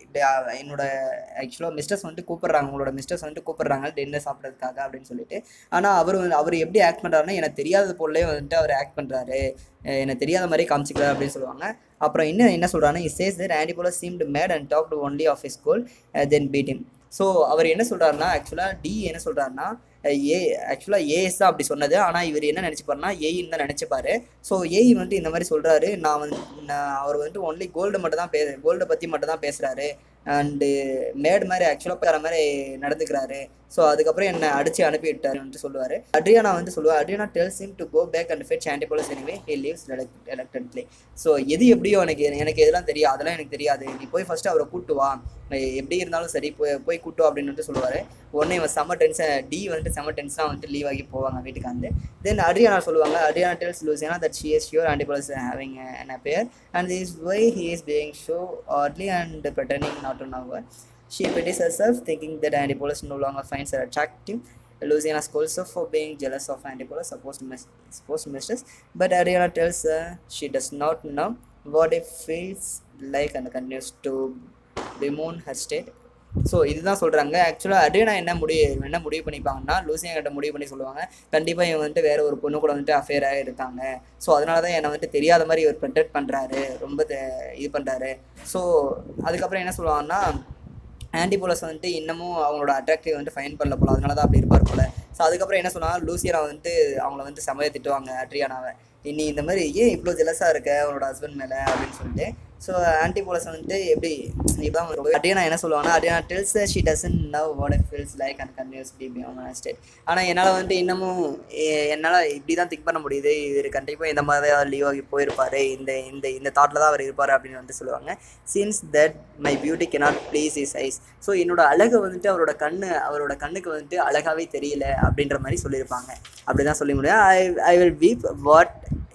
ட- என்னோட ஆக்சுவலாக மிஸ்டர்ஸ் வந்துட்டு கூப்பிடுறாங்க உங்களோட மிஸ்டர்ஸ் வந்துட்டு கூப்பிடுறாங்க டின்னர் சாப்பிட்றதுக்காக அப்படின்னு சொல்லிட்டு ஆனால் அவர் வந்து அவர் எப்படி ஆக்ட் பண்ணுறாருன்னா எனக்கு தெரியாத போலே வந்துட்டு அவர் ஆக்ட் பண்ணுறாரு எனக்கு தெரியாத மாதிரி காமிச்சிக்கிறார் அப்படின்னு சொல்லுவாங்க அப்புறம் இன்னும் என்ன சொல்கிறாங்கன்னா is that Antipholus seemed mad and talk to only of his gold then beat him so அவர் என்ன சொல்கிறாருன்னா ஆக்சுவலாக டி என்ன சொல்கிறாருன்னா ஏ ஆக்சுவலாக ஏஎஸ் தான் அப்படி சொன்னது ஆனால் இவர் என்ன நினச்சிப்பாருன்னா ஏஇன்னு தான் நினச்சிப்பாரு ஸோ ஏஇ வந்துட்டு இந்த மாதிரி சொல்கிறாரு நான் வந்து நான் அவர் வந்துட்டு ஒன்லி கோல்டு மட்டும் தான் பே கோல்டை பற்றி மட்டும் தான் பேசுகிறாரு அண்டு மேட் மாதிரி ஆக்சுவலாக வேறு மாதிரி நடந்துக்கிறாரு ஸோ அதுக்கப்புறம் என்னை அடிச்சு அனுப்பி விட்டாருன்ட்டு சொல்லுவார் அட்ரியானா வந்து சொல்லுவார் Adriana tells him to go back and fetch Antipholus anyway he leaves reluctantly so எது எப்படியோ எனக்கு எனக்கு இதெல்லாம் தெரியும் அதெல்லாம் எனக்கு தெரியாது நீ போய் ஃபஸ்ட்டு அவரை கூட்டு வா எ- எப்படி இருந்தாலும் சரி போய் போய் கூட்டு வா அப்படின்னு வந்துட்டு சொல்லுவார் உடனே இவன் செம்ம டென்ஷன் டி வந்துட்டு செம்ம டென்ஷனாக வந்துட்டு லீவ் ஆகி போவாங்க வீட்டுக்கு வந்து தென் அட்ரியானா சொல்லுவாங்க Adriana tells Luciana that she is sure Antipholus having an affair and this is why he is being so oddly and pretending not to know her. She pities herself, thinking that Antipolus no longer finds her attractive. Luciana scolds her for being jealous of Antipolus' supposed, mis- supposed mistress, but Ariana tells her she does not know what it feels like and continues to bemoan her state. So இதுதான் சொல்கிறாங்க ஆக்சுவலாக Adriana என்ன முடிவு என்ன முடிவு பண்ணிப்பாங்கன்னா Lucia கிட்ட முடிவு பண்ணி சொல்லுவாங்க கண்டிப்பாக இவன் வந்துட்டு வேற ஒரு பொண்ணு கூட வந்துட்டு அஃபேராக இருக்காங்க ஸோ அதனால தான் என்னை வந்துட்டு தெரியாத மாதிரி இவர் ப்ரொடெக்ட் பண்ணுறாரு ரொம்ப தெ- இது பண்ணுறாரு ஸோ அதுக்கப்புறம் என்ன சொல்லுவாங்கன்னா ஆன்டிபோலஸ் வந்துட்டு இன்னமும் அவங்களோட அட்ராக்டிவ் வந்துட்டு ஃபைன் பண்ணல போல அதனால தான் அப்படி இருப்பார் போல ஸோ அதுக்கப்புறம் என்ன சொன்னாங்க லூசியனா வந்துட்டு அவங்கள வந்து செமையாக திட்டுவாங்க அட்ரியானாவை நீ இந்த மாதிரி ஏன் இவ்வளோ ஜெலஸாக இருக்க அவனோட ஹஸ்பண்ட் மேலே அப்படின்னு சொல்லிட்டு ஸோ ஆன்டிபோலஸ் வந்துட்டு எப்படி இதான் அட்ரியானா என்ன சொல்லுவாங்கன்னா Adriana tells she doesn't know what it feels like and continues be state ஆனால் என்னால் வந்துட்டு இன்னமும் எ- என்னால் இப்படி தான் திங்க் பண்ண முடியுது இவர் கண்டிப்பாக இந்த மாதிரி தான் லீவ் ஆகி போயிருப்பாரு இந்த இந்த இந்த தாட்டில் தான் அவர் இருப்பார் அப்படின்னு வந்து சொல்லுவாங்க since that my beauty cannot please his eyes so என்னோட அழகை வந்துட்டு அவரோட கண்ணு அவரோட கண்ணுக்கு வந்துட்டு அழகாவே தெரியல அப்படின்ற மாதிரி சொல்லியிருப்பாங்க அப்படி தான் சொல்லி முடியும் I I will weep what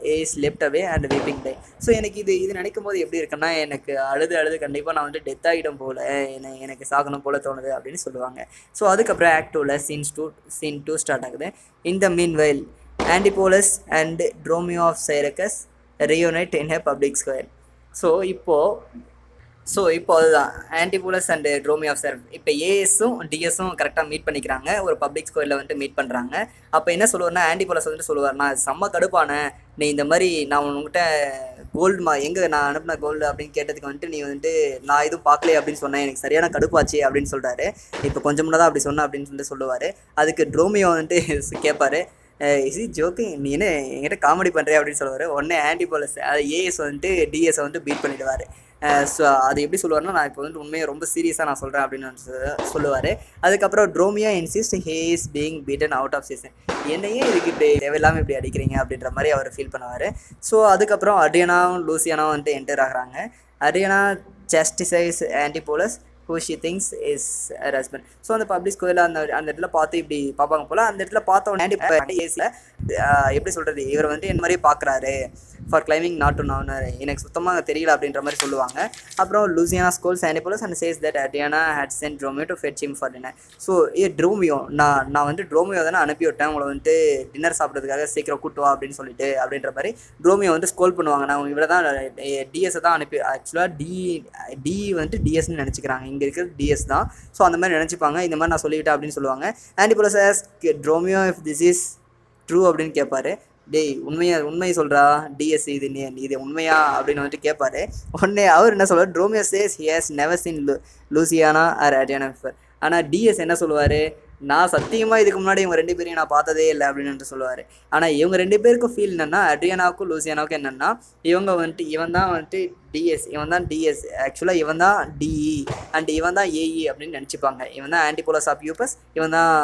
is left away and weeping die so எனக்கு இது இது நினைக்கும் போது எப்படி இருக்குன்னா எனக்கு அழுது அழுது கண்டிப்பாக நான் வந்து டெத் ஆகிடும் போல் என்ன எனக்கு சாகணும் போல் தோணுது அப்படின்னு சொல்லுவாங்க ஸோ அதுக்கப்புறம் ஆக்ட் டூவில் scenes two scene two start ஆகுது இந்த meanwhile Antipholus and Dromio of Syracuse reunite in the public square so இப்போது ஸோ இப்போ அதுதான் Antipholus and Dromio of serve இப்போ ஏஎஸும் டிஎஸும் கரெக்டாக மீட் பண்ணிக்கிறாங்க ஒரு பப்ளிக் ஸ்கூலில் வந்துட்டு மீட் பண்ணுறாங்க அப்போ என்ன சொல்லுவார்னா ஆன்டிபோலஸ் வந்துட்டு சொல்லுவார் நான் செம்ம கடுப்பான நீ இந்த மாதிரி நான் உங்ககிட்ட கோல்டு மா எங்கே நான் அனுப்பின கோல்டு அப்படின்னு கேட்டதுக்கு வந்துட்டு நீ வந்துட்டு நான் எதுவும் பார்க்கல அப்படின்னு சொன்னேன் எனக்கு சரியான கடுப்பாச்சு அப்படின்னு சொல்கிறாரு இப்போ கொஞ்சம் முன்னே தான் அப்படி சொன்ன அப்படின்னு சொல்லிட்டு சொல்லுவார் அதுக்கு ட்ரோமியோ வந்துட்டு கேட்பாரு இசி ஜோக்கிங் நீ என்ன என்கிட்ட காமெடி பண்ணுறே அப்படின்னு சொல்லுவார் உடனே ஆன்டிபோலஸ் அது ஏஎஸ் வந்துட்டு டிஎஸை வந்துட்டு பீட் பண்ணிடுவார் ஸோ அது எப்படி சொல்லுவார்னா நான் இப்போ வந்துட்டு உண்மையை ரொம்ப சீரியஸாக நான் சொல்கிறேன் அப்படின்னு சொல்லுவார் அதுக்கப்புறம் Dromio insist he is being beaten out of season என்னையே இதுக்கு இப்படி தேவையில்லாமல் இப்படி அடிக்கிறீங்க அப்படின்ற மாதிரி அவர் ஃபீல் பண்ணுவார் ஸோ அதுக்கப்புறம் அடியனாவும் லூசியானாவும் வந்துட்டு என்டர் ஆகுறாங்க Adriana chastises Antipholus who she thinks is husband so அந்த பப்ளிக் ஸ்கூலில் அந்த அந்த இடத்துல பார்த்து இப்படி பார்ப்பாங்க போல் அந்த இடத்துல பார்த்த உடனே ஏஸில் எப்படி சொல்கிறது இவர் வந்து என்ன மாதிரி பார்க்குறாரு ஃபார் கிளைமிங் நாட் டு நான் எனக்கு சுத்தமாக தெரியல அப்படின்ற மாதிரி சொல்லுவாங்க அப்புறம் Luciana scolds Antipholus and says that Adriana had sent Dromio to fetch him for dinner so a Dromio நான் நான் வந்து ட்ரோமியோ தானே அனுப்பி விட்டேன் உங்களை வந்துட்டு டின்னர் சாப்பிட்றதுக்காக சீக்கிரம் கூட்டு வா அப்படின்னு சொல்லிட்டு அப்படின்ற மாதிரி ட்ரோமியோ வந்து ஸ்கோல் பண்ணுவாங்க நான் இவ்வளோ தான் டிஎஸை தான் அனுப்பி ஆக்சுவலாக டி டி வந்துட்டு டிஎஸ்ன்னு நினச்சிக்கிறாங்க இங்கே இருக்கிறது டிஎஸ் தான் ஸோ அந்த மாதிரி நினச்சிப்பாங்க இந்த மாதிரி நான் சொல்லிவிட்டேன் அப்படின்னு சொல்லுவாங்க Antipholus Dromio if this is true அப்படின்னு கேட்பாரு டேய் உண்மையா உண்மையை சொல்கிறா டிஎஸ் இது நீ இது உண்மையா அப்படின்னு வந்துட்டு கேட்பாரு உடனே அவர் என்ன சொல்லுவார் Dromio says he has never seen லூ லூசியானா ஆர் அடியானா ஆனால் டிஎஸ் என்ன சொல்லுவார் நான் சத்தியமாக இதுக்கு முன்னாடி இவங்க ரெண்டு பேரையும் நான் பார்த்ததே இல்லை அப்படின்னு சொல்லுவார் ஆனால் இவங்க ரெண்டு பேருக்கும் ஃபீல் என்னென்னா அட்ரியானாவுக்கும் லூசியானாவுக்கும் என்னென்னா இவங்க வந்துட்டு இவன் தான் வந்துட்டு டிஎஸ் இவன் தான் டிஎஸ் ஆக்சுவலாக இவன் தான் டிஇ அண்ட் இவன் தான் ஏஇ அப்படின்னு நினச்சிப்பாங்க இவன் தான் ஆன்டிபோலஸ் ஆஃப் யூபஸ் இவன் தான்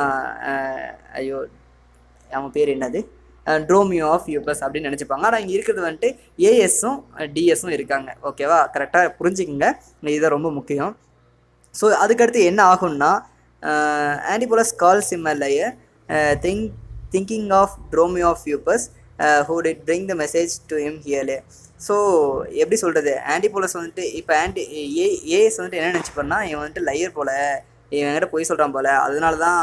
ஐயோ அவன் பேர் என்னது ட்ரோமியோ ஆஃப் யூபஸ் அப்படின்னு நினச்சிப்பாங்க ஆனால் இங்கே இருக்கிறது வந்துட்டு ஏஎஸும் டிஎஸும் இருக்காங்க ஓகேவா கரெக்டாக புரிஞ்சுக்குங்க இதுதான் ரொம்ப முக்கியம் ஸோ அதுக்கடுத்து என்ன ஆகும்னா Antipholus calls him liar think thinking of Dromio of Ephesus who did bring the message to him earlier so எப்படி சொல்கிறது ஆன்டிபோலஸ் வந்துட்டு இப்போ ஆன்டி ஏ ஏஎஸ் வந்துட்டு என்ன நினச்சிப்பாருன்னா இவன் வந்துட்டு லையர் போல் இவன் என்கிட்ட போய் சொல்கிறான் போல் அதனால தான்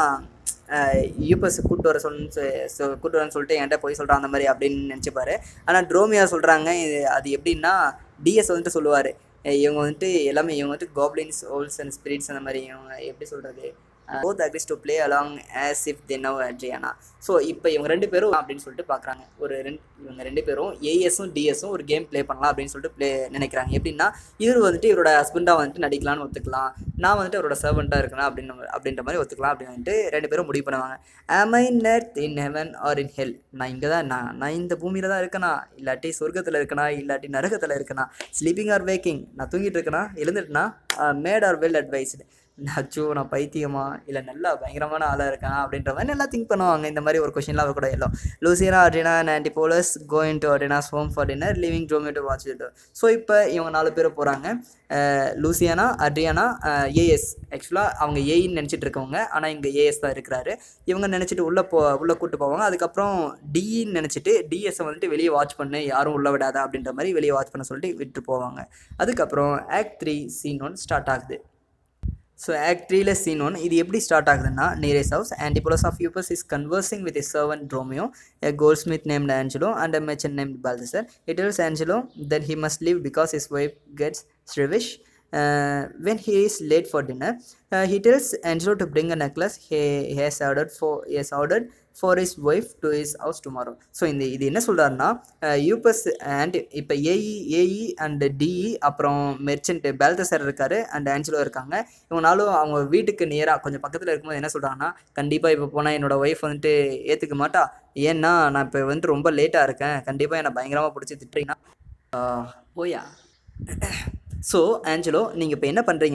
யூபஸ் கூட்டு வர சொன்னு கூட்டு வரன்னு சொல்லிட்டு என்கிட்ட போய் சொல்கிறான் அந்த மாதிரி அப்படின்னு நினச்சிப்பாரு ஆனால் ட்ரோமியா சொல்கிறாங்க அது எப்படின்னா டிஎஸ் வந்துட்டு சொல்லுவார் இவங்க வந்துட்டு எல்லாமே இவங்க வந்துட்டு கோப்ளின்ஸ் ஓல்ஸ் அண்ட் ஸ்பிரிட்ஸ் அந்த மாதிரி இவங்க எப்படி சொல்கிறது both agrees to play along as if they know Adriana so இப்போ இவங்க ரெண்டு பேரும் அப்படின்னு சொல்லிட்டு பார்க்குறாங்க ஒரு ரெண்டு இவங்க ரெண்டு பேரும் ஏஎஸும் டிஎஸும் ஒரு கேம் ப்ளே பண்ணலாம் அப்படின்னு சொல்லிட்டு ப்ளே நினைக்கிறாங்க எப்படின்னா இவர் வந்துட்டு இவரோட ஹஸ்பண்டாக வந்துட்டு நடிக்கலாம்னு ஒத்துக்கலாம் நான் வந்துட்டு அவரோட சர்வெண்ட்டாக இருக்கணும் அப்படின்னு அப்படின்ற மாதிரி ஒத்துக்கலாம் அப்படின்னு வந்துட்டு ரெண்டு பேரும் முடிவு பண்ணுவாங்க ஆம் ஐ நெர்த் இன் ஹெவன் ஆர் இன் ஹெல் நான் இங்கே தான் நான் நான் இந்த பூமியில் தான் இருக்கேனா இல்லாட்டி சொர்க்கத்தில் இருக்கனா இல்லாட்டி நரகத்தில் இருக்கனா ஸ்லீப்பிங் ஆர் வேக்கிங் நான் தூங்கிட்டு இருக்கேனா எழுந்துட்டுனா மேட் ஆர் வெல் அட்வைஸ்டு அச்சோ நான் பைத்தியமா இல்லை நல்லா பயங்கரமான ஆளாக இருக்கேன் அப்படின்ற மாதிரி நல்லா திங்க் பண்ணுவாங்க இந்த மாதிரி ஒரு கொஷின்லாம் கூட எல்லாம் Luciana Adriana and Antipholus going to Adriana's home for dinner leaving Dromio to watch it so இப்போ இவங்க நாலு பேர் போகிறாங்க லூசியானா அட்ரியானா ஏஎஸ் ஆக்சுவலாக அவங்க ஏஇன்னு நினச்சிட்டு இருக்கவங்க ஆனால் இங்கே ஏஎஸ் தான் இருக்கிறாரு இவங்க நினச்சிட்டு உள்ளே போ உள்ளே கூட்டு போவாங்க அதுக்கப்புறம் டிஇன்னு நினச்சிட்டு டிஎஸை வந்துட்டு வெளியே வாட்ச் பண்ணு யாரும் உள்ள விடாத அப்படின்ற மாதிரி வெளியே வாட்ச் பண்ண சொல்லிட்டு விட்டு போவாங்க அதுக்கப்புறம் act three scene one start ஆகுது ஸோ ஆக்ட் த்ரீல சீன் ஒன் இது எப்படி ஸ்டார்ட் ஆகுதுன்னா near his house Antipholus of Ephesus is conversing with his servant Dromio a goldsmith named Angelo and a merchant named Balthazar it tells Angelo that he must leave because his wife gets shrewish uh, when he is late for dinner, uh, he tells Angelo to bring a necklace he, he has ordered for he has ordered for his wife to his house tomorrow. So இந்த இது என்ன சொல்கிறாருன்னா Ephesus and இப்போ AE AE and DE அப்புறம் merchant Balthazar இருக்கார் and ஆன்ஜலோ இருக்காங்க இவங்களாலும் அவங்க வீட்டுக்கு நேராக கொஞ்சம் பக்கத்தில் இருக்கும்போது என்ன சொல்கிறாங்கன்னா கண்டிப்பாக இப்போ போனால் என்னோடய ஒய்ஃப் வந்துட்டு ஏற்றுக்க மாட்டா ஏன்னா நான் இப்போ வந்துட்டு ரொம்ப லேட்டாக இருக்கேன் கண்டிப்பாக என்னை பயங்கரமாக பிடிச்சி திட்டுறீங்கன்னா போயா ஸோ ஆஞ்சலோ நீங்கள் இப்போ என்ன பண்ணுறீங்கன்னா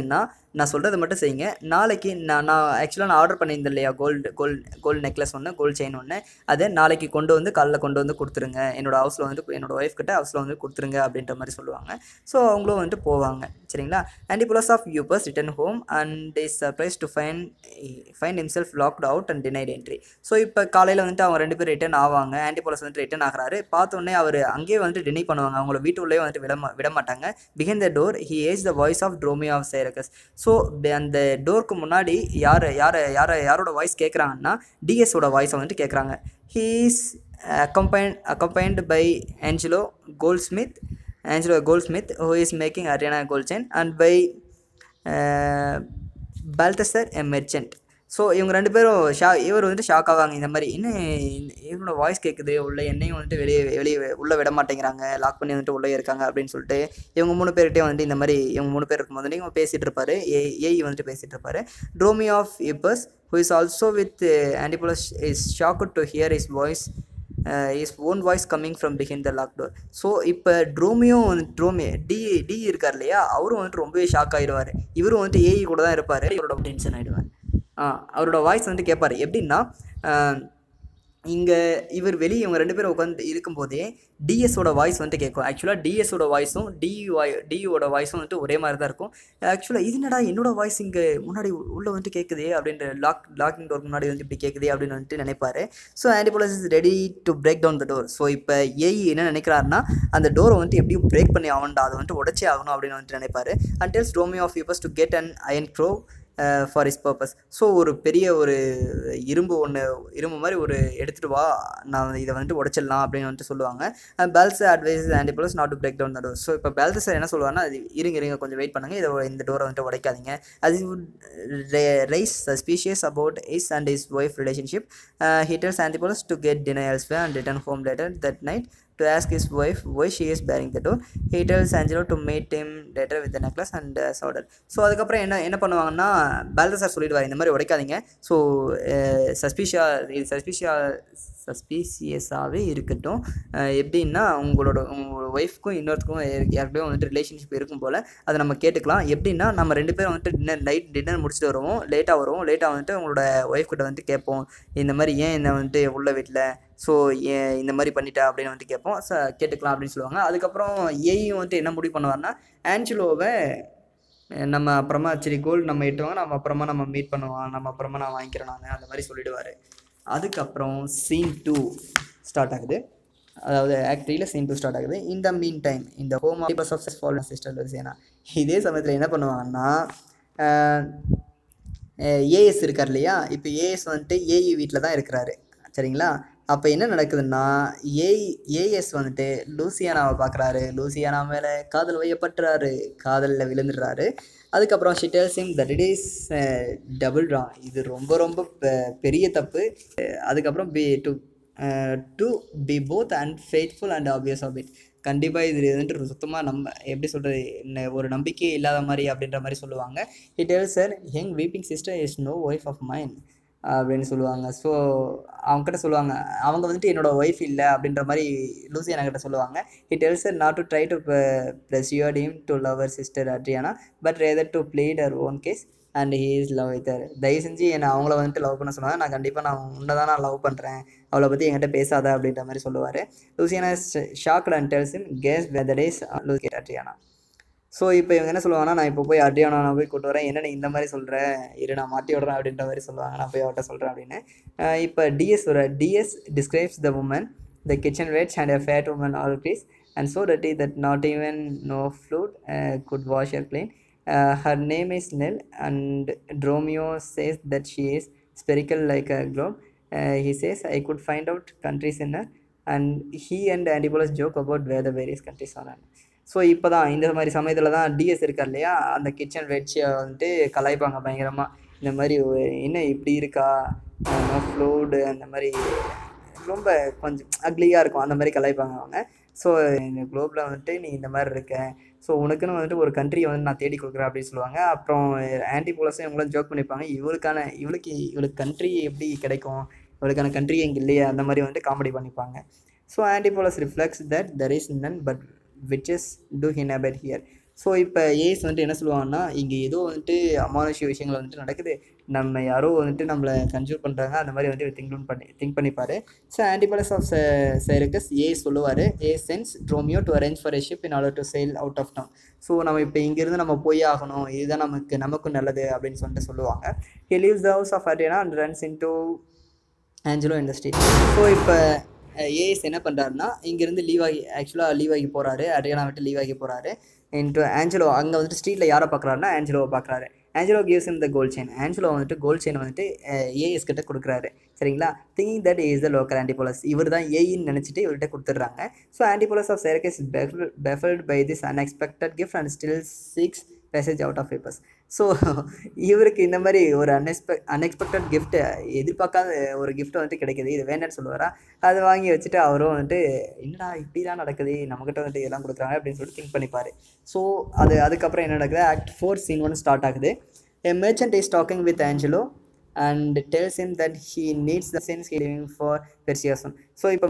நான் சொல்கிறத மட்டும் செய்யுங்க நாளைக்கு நான் நான் ஆக்சுவலாக நான் ஆர்டர் பண்ணியிருந்தேன் இல்லையா கோல்டு கோல்டு கோல்டு நெக்லஸ் ஒன்று கோல்டு செயின் ஒன்று அதை நாளைக்கு கொண்டு வந்து காலைல கொண்டு வந்து கொடுத்துருங்க என்னோட ஹவுஸில் வந்து என்னோட ஒய்ஃப் கிட்ட ஹவுஸில் வந்து கொடுத்துருங்க அப்படின்ற மாதிரி சொல்லுவாங்க ஸோ அவங்களும் வந்துட்டு போவாங்க சரிங்களா Antipholus of Ephesus return home and is surprise to find find himself locked out and denied entry so இப்போ காலையில் வந்துட்டு அவங்க ரெண்டு பேரும் ரிட்டர்ன் ஆவாங்க ஆன்டிபோலஸ் வந்துட்டு ரிட்டர்ன் ஆகிறாரு பார்த்தோன்னே அவர் அங்கேயே வந்துட்டு டினை பண்ணுவாங்க அவங்கள வீட்டுள்ளே வந்துட்டு விட மா- விட மாட்டாங்க behind the door he hears the voice of Dromio of Syracuse so அந்த டோருக்கு முன்னாடி யார் யார் யார் யாரோட வாய்ஸ் கேட்குறாங்கன்னா டிஎஸோட வாய்ஸை வந்துட்டு கேட்குறாங்க he's accompany accompanied by Angelo goldsmith Angelo goldsmith who is making Adriana gold chain and by Balthazar a merchant so இவங்க ரெண்டு பேரும் ஷா இவர் வந்துட்டு ஷாக் ஆவாங்க இந்த மாதிரி என்ன இவனோட வாய்ஸ் கேட்குது உள்ள என்னையும் வந்துட்டு வெளியே வெளியே உள்ளே விட மாட்டேங்கிறாங்க லாக் பண்ணி வந்துட்டு உள்ளே இருக்காங்க அப்படின்னு சொல்லிட்டு இவங்க மூணு பேர்கிட்டயும் வந்துட்டு இந்த மாதிரி இவங்க மூணு பேர் இருக்கும்போது வந்துட்டு இவங்க பேசிகிட்டு இருப்பாரு ஏ ஏஇ வந்துட்டு பேசிகிட்டு இருப்பாரு Dromio of Ephesus who is also with Antipholus is shock to hear his voice his own voice coming from behind the lock door so இப்போ ட்ரோமியோ வந்து ட்ரோமி டி டி இருக்கார் இல்லையா அவரும் வந்துட்டு ரொம்பவே ஷாக் ஆயிடுவார் இவரும் வந்துட்டு ஏஇ கூட தான் இருப்பார் இவரோட டென்ஷன் ஆகிடுவார் ஆ அவரோட வாய்ஸ் வந்து கேட்பார் எப்படின்னா இங்கே இவர் வெளியே இவங்க ரெண்டு பேரும் உட்காந்து இருக்கும்போதே டிஎஸோட வாய்ஸ் வந்துட்டு கேட்கும் ஆக்சுவலாக டிஎஸோட வாய்ஸும் டியூ வாய் டியூவோட வாய்ஸும் வந்துட்டு ஒரே மாதிரி தான் இருக்கும் ஆக்சுவலாக இது என்னடா என்னோட வாய்ஸ் இங்கே முன்னாடி உள்ளே வந்துட்டு கேட்குதே அப்படின்ற லாக் லாக்கிங் டோர் முன்னாடி வந்து இப்படி கேட்குதே அப்படின்னு வந்துட்டு நினைப்பாரு so Antipholus is ready to break down the door so இப்போ ஏஇ என்ன நினைக்கிறாருன்னா அந்த டோரை வந்துட்டு எப்படியும் பிரேக் பண்ணி ஆகணும்டா அதை வந்துட்டு உடச்சே ஆகணும் அப்படின்னு வந்துட்டு நினைப்பாரு and tells Dromio of Ephesus to get an iron crow for his purpose so ஒரு பெரிய ஒரு இரும்பு ஒன்று இரும்பு மாதிரி ஒரு எடுத்துகிட்டு வா நான் இதை வந்துட்டு உடச்சிடலாம் அப்படின்னு வந்துட்டு சொல்லுவாங்க Balthazar advise Antipholus not to break down the door so இப்போ பேல்ஸ் என்ன சொல்லுவாங்கன்னா அது இருங்க இருங்க கொஞ்சம் வெயிட் பண்ணுங்கள் இதை இந்த டோரை வந்துட்டு உடைக்காதீங்க அது raise suspicious about his and his wife relationship he tells Antipholus to get dinner elsewhere and return home later that night to ask his wife why she is bearing the door. He tells Angelo to meet him later with the necklace and uh, saddle. So அதுக்கப்புறம் என்ன என்ன பண்ணுவாங்கன்னா பால்தசார் சொல்லிடுவார் இந்த மாதிரி உடைக்காதீங்க so சஸ்பீஷியா இது சஸ்பீஷியா சஸ்பீசியஸாகவே இருக்கட்டும் அஹ் எப்படின்னா உங்களோட உங்களோட ஒய்ஃப்க்கும் இன்னொருத்துக்கும் யாருக்கையும் வந்துட்டு ரிலேஷன்ஷிப் இருக்கும் போல் அதை நம்ம கேட்டுக்கலாம் எப்படின்னா நம்ம ரெண்டு பேரும் வந்துட்டு டின்னர் நைட் டின்னர் முடிச்சுட்டு வருவோம் லேட்டாக வருவோம் லேட்டாக வந்துட்டு உங்களோட ஒய்ஃப் கிட்ட வந்துட்டு கேட்போம் இந்த மாதிரி ஏன் என்ன வந்துட்டு உள்ள வீட்டில் ஸோ ஏன் இந்த மாதிரி பண்ணிட்டா அப்படின்னு வந்துட்டு கேட்போம் ச கேட்டுக்கலாம் அப்படின்னு சொல்லுவாங்க அதுக்கப்புறம் ஏயும் வந்துட்டு என்ன முடிவு பண்ணுவார்னா ஆன்ஜலோவை நம்ம அப்புறமா சரி கோல்டு நம்ம எட்டுவாங்க நம்ம அப்புறமா நம்ம மீட் பண்ணுவோம் நம்ம அப்புறமா நான் வாங்கிக்கிறேன் நான் அந்த மாதிரி சொல்லிடுவார் அதுக்கப்புறம் சீன் டூ ஸ்டார்ட் ஆகுது அதாவது ஆக்ட் த்ரீல சீன் டூ ஸ்டார்ட் ஆகுது இந்த மீன் டைம் இந்த home bus of fall sister Luciana இதே சமயத்தில் என்ன பண்ணுவாங்கன்னா ஏஎஸ் இருக்கார் இல்லையா இப்போ ஏஎஸ் வந்துட்டு ஏஇ வீட்டில் தான் இருக்கிறாரு சரிங்களா அப்போ என்ன நடக்குதுன்னா ஏஇ ஏஎஸ் வந்துட்டு லூசியானாவை பார்க்குறாரு லூசியானா மேலே காதல் வையப்பட்டுறாரு காதலில் விழுந்துடுறாரு அதுக்கப்புறம் she tells him that it is double wrong இது ரொம்ப ரொம்ப பெ- பெரிய தப்பு அஹ் அதுக்கப்புறம் be to to be both and faithful and obvious of it கண்டிப்பாக இது வந்துட்டு சுத்தமாக நம்ம எப்படி சொல்கிறது ஒரு நம்பிக்கையே இல்லாத மாதிரி அப்படின்ற மாதிரி சொல்லுவாங்க he tells sir young weeping sister is no wife of mind அப்படின்னு சொல்லுவாங்க ஸோ அவங்ககிட்ட சொல்லுவாங்க அவங்க வந்துட்டு என்னோட ஒய்ஃப் இல்லை அப்படின்ற மாதிரி லூசி கிட்ட சொல்லுவாங்க he tells not to try to pressure him to love her sister Adriana but rather to plead her own case and he is love with her தயவு செஞ்சு என்னை அவங்கள வந்துட்டு லவ் பண்ண சொன்னாங்க நான் கண்டிப்பாக நான் உன்னை தான் நான் லவ் பண்ணுறேன் அவளை பற்றி என்கிட்ட பேசாத அப்படின்ற மாதிரி சொல்லுவார் Luciana shocked and tells him case weather days Lucy Adriana so இப்போ இவங்க என்ன சொல்லுவாங்கன்னா நான் இப்போ போய் அட்ரியானா நான் போய் கூட்டு வரேன் என்ன நீ இந்த மாதிரி சொல்கிற இரு நான் மாட்டி விடுறேன் அப்படின்ற மாதிரி சொல்லுவாங்க நான் போய் அவர்கிட்ட சொல்கிறேன் அப்படின்னு அஹ் இப்போ டிஎஸ் வர DS describes the woman the kitchen wench and a fat woman all grease and so dirty that not even no flute uh, could wash her clean. Uh, her name is Nell, and Dromio says that she is spherical like a globe. Uh, he says, I could find out countries in her, and he and Antipholus joke about where the various countries are. So இப்போ தான் இந்த மாதிரி சமயத்தில் தான் DS இருக்கார் இல்லையா அந்த kitchen வெட்சியை வந்துட்டு கலாய்ப்பாங்க பயங்கரமாக இந்த மாதிரி ஒரு என்ன இப்படி இருக்கா ஃப்ளூடு அந்த மாதிரி ரொம்ப கொஞ்சம் அக்லியாக இருக்கும் அந்த மாதிரி கலாய்ப்பாங்க அவங்க ஸோ இந்த குளோபில் வந்துட்டு நீ இந்த மாதிரி இருக்க ஸோ உனக்குன்னு வந்துட்டு ஒரு கண்ட்ரியை வந்து நான் தேடி கொடுக்குறேன் அப்படின்னு சொல்லுவாங்க அப்புறம் ஆன்டி போலஸும் இவங்களும் ஜோக் பண்ணிப்பாங்க இவளுக்கான இவளுக்கு இவளுக்கு கண்ட்ரி எப்படி கிடைக்கும் இவளுக்கான கண்ட்ரி இங்கே இல்லையா அந்த மாதிரி வந்துட்டு காமெடி பண்ணிப்பாங்க so Antipholus reflects that there is none but witches to inhabit here so இப்போ ஏஎஸ் வந்துட்டு என்ன சொல்லுவாங்கன்னா இங்கே ஏதோ வந்துட்டு அமானுஷ்ய விஷயங்கள் வந்துட்டு நடக்குது நம்ம யாரோ வந்துட்டு நம்மளை கன்சியூர் பண்ணுறாங்க அந்த மாதிரி வந்துட்டு திங்க் பண்ணி திங்க் பண்ணிப்பார் so Antipholus of Syracuse he சொல்லுவார் he sends Dromio to arrange for a ship in order to sail out of town so நம்ம இப்போ இங்கேருந்து நம்ம போய் ஆகணும் இதுதான் நமக்கு நமக்கும் நல்லது அப்படின்னு சொல்லிட்டு சொல்லுவாங்க he leaves the house of Adriana and runs in to Angelo industry so இப்போ ஏஎஸ் என்ன பண்ணுறாருன்னா இங்கேருந்து லீவ் ஆகி ஆக்சுவலாக லீவ் ஆகி போகிறாரு அரியானா விட்டு லீவ் ஆகி போகிறாரு இன்ட்டு ஆஞ்சலோ அங்கே வந்துட்டு ஸ்ட்ரீட்டில் யாரை பார்க்குறாருன்னா ஆஞ்சலோவை பார்க்குறாரு Angelo gives him the gold chain Angelo வந்துட்டு கோல்ட் செயின் வந்துட்டு ஏஎஸ் கிட்ட கொடுக்குறாரு சரிங்களா thinking that is the local Antipholus இவர் தான் ஏஇன்னு நினச்சிட்டு இவர்கிட்ட கொடுத்துட்றாங்க so Antipholus of Syracuse is baffled by this unexpected gift and still seeks passage out of Ephesus so இவருக்கு இந்த மாதிரி ஒரு அன்எக்ஸ்பெக்ட் அன்எக்ஸ்பெக்டட் கிஃப்ட்டு எதிர்பார்க்காத ஒரு gift வந்துட்டு கிடைக்குது இது வேண்டாம்னு சொல்லுவாரா அதை வாங்கி வச்சுட்டு அவரும் வந்துட்டு என்னடா இப்படிலாம் நடக்குது நம்மக்கிட்ட வந்துட்டு இதெல்லாம் கொடுக்குறாங்க அப்படின்னு சொல்லிட்டு திங்க் பண்ணிப்பார் ஸோ அது அதுக்கப்புறம் என்ன நடக்குது ஆக்ட் ஃபோர் சீன் ஒன்று ஸ்டார்ட் ஆகுது a merchant is talking with Angelo and tells him that he needs the sense giving for பெர்சியாசன் ஸோ இப்போ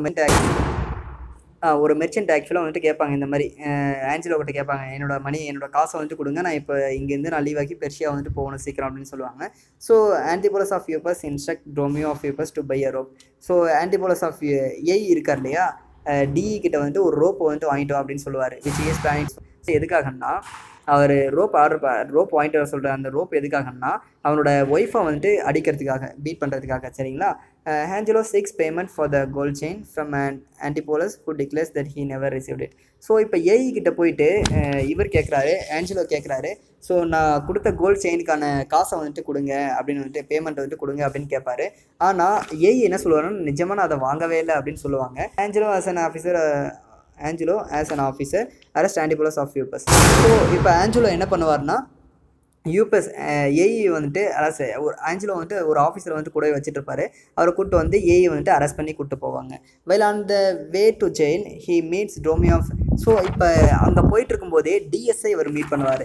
ஆ, ஒரு மெர்ச்சன்ட் ஆக்சுவலாக வந்துட்டு கேட்பாங்க இந்த மாதிரி ஆஞ்சலோ கிட்ட கேட்பாங்க என்னோட மணி என்னோட காசை வந்துட்டு கொடுங்க நான் இப்போ இங்கேருந்து நான் லீவ் ஆக்கி பெர்ஷியா வந்துட்டு போகணும் சீக்கிரம் அப்படின்னு சொல்லுவாங்க so Antipholus of Ephesus instruct Dromio of Ephesus to buy a rope so Antipholus of AE இருக்கார் இல்லையா டிஇ கிட்ட வந்துட்டு ஒரு ரோப்பை வந்துட்டு வாங்கிட்டு வா அப்படின்னு சொல்லுவார் விச் இஸ் பிளானிங் எதுக்காகன்னா அவர் ரோப் ஆர்டர் ரோப் வாங்கிட்டு வர சொல்கிற அந்த ரோப் எதுக்காகன்னா அவனோட ஒய்ஃபை வந்துட்டு அடிக்கிறதுக்காக பீட் பண்ணுறதுக்காக சரிங்களா Angelo seeks payment for the gold chain from and Antipholus who declares that he never received it so இப்போ ஏஇ கிட்ட போயிட்டு அஹ், இவர் கேட்குறாரு ஆஞ்சலோ கேட்குறாரு ஸோ நான் கொடுத்த கோல்ட் செயினுக்கான காசை வந்துட்டு கொடுங்க அப்படின்னு வந்துட்டு பேமெண்ட் வந்துட்டு கொடுங்க அப்படின்னு கேட்பாரு ஆனால் ஏஇ என்ன சொல்லுவாருன்னா நிஜமாக நான் அதை வாங்கவே இல்லை அப்படின்னு சொல்லுவாங்க Angelo as an officer Angelo as an officer arrest Antipholus of Ephesus so இப்போ ஆஞ்சலோ என்ன பண்ணுவார்னா யூபிஎஸ் ஏஇ வந்துட்டு அரெஸ்ட் ஒரு ஆஞ்சலோ வந்துட்டு ஒரு ஆஃபீஸர் வந்து கூட வச்சுட்டு இருப்பாரு அவரை கூட்டு வந்து ஏஇ வந்துட்டு அரெஸ்ட் பண்ணி கூட்டு போவாங்க well on the way to jail he meets Dromio of so இப்போ அங்கே போயிட்டு இருக்கும்போதே டிஎஸ்ஐ இவர் மீட் பண்ணுவார்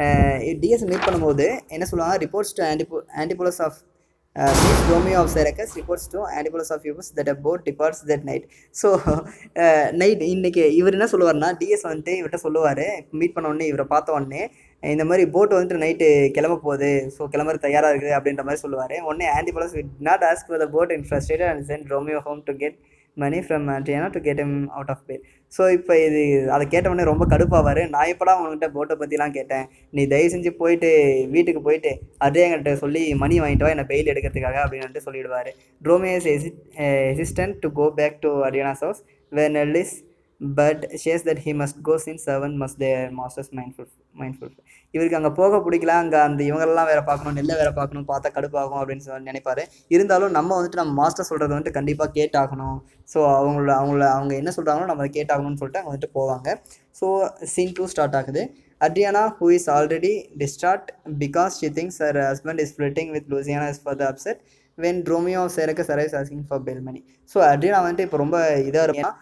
டிஎஸ் மீட் பண்ணும்போது என்ன சொல்லுவாங்க ரிப்போர்ட்ஸ் டு ஆன்டிபோ Antipholus of meets Romeo of Syracuse reports to Antipholus of Ephesus that a boat departs that night so night இன்னைக்கு இவர் என்ன சொல்லுவார்னா டிஎஸ் வந்துட்டு இவர்கிட்ட சொல்லுவார் மீட் பண்ண உடனே இவரை பார்த்த உடனே இந்த மாதிரி போட் வந்துட்டு நைட்டு கிளம்ப போகுது ஸோ கிளம்புற தயாராக இருக்குது அப்படின்ற மாதிரி சொல்லுவார் உடனே Antipholus with not ask for the boat in frustrated and sent Romeo home to get money from Adriana to get him out of bail so இப்போ இது அதை கேட்ட உடனே ரொம்ப கடுப்பாவார் நான் எப்படா உங்ககிட்ட போட்டை பற்றிலாம் கேட்டேன் நீ தயவு செஞ்சு போயிட்டு வீட்டுக்கு போயிட்டு அட்ரியாங்கிட்ட சொல்லி மணி வாங்கிட்டு வா என்னை பெயில் எடுக்கிறதுக்காக அப்படின்னு சொல்லிடுவார் Dromio's hesitant to go back to Adriana's house when எல்லிஸ் but she's that he must go since seven must their master's mindful mindful இவருக்கு அங்கே போக பிடிக்கல அங்கே அந்த இவங்களெல்லாம் வேற பார்க்கணும் நெல்லை வேற பார்க்கணும் பார்த்தா கடுப்பாகும் அப்படின்னு சொல்லி நினைப்பாரு இருந்தாலும் நம்ம வந்துட்டு நம்ம மாஸ்டர் சொல்கிறத வந்துட்டு கண்டிப்பாக கேட்டாகணும் ஸோ அவங்கள அவங்கள அவங்க என்ன சொல்கிறாங்களோ நம்ம அதை கேட்டாகணும்னு சொல்லிட்டு அங்கே வந்துட்டு போவாங்க ஸோ சீன் டூ ஸ்டார்ட் ஆகுது Adriana who is already distraught because she thinks her husband is flirting with Luciana is for the upset when Romeo Syracuse asking for bail money so Adriana வந்துட்டு இப்போ ரொம்ப இதாக இருப்பான்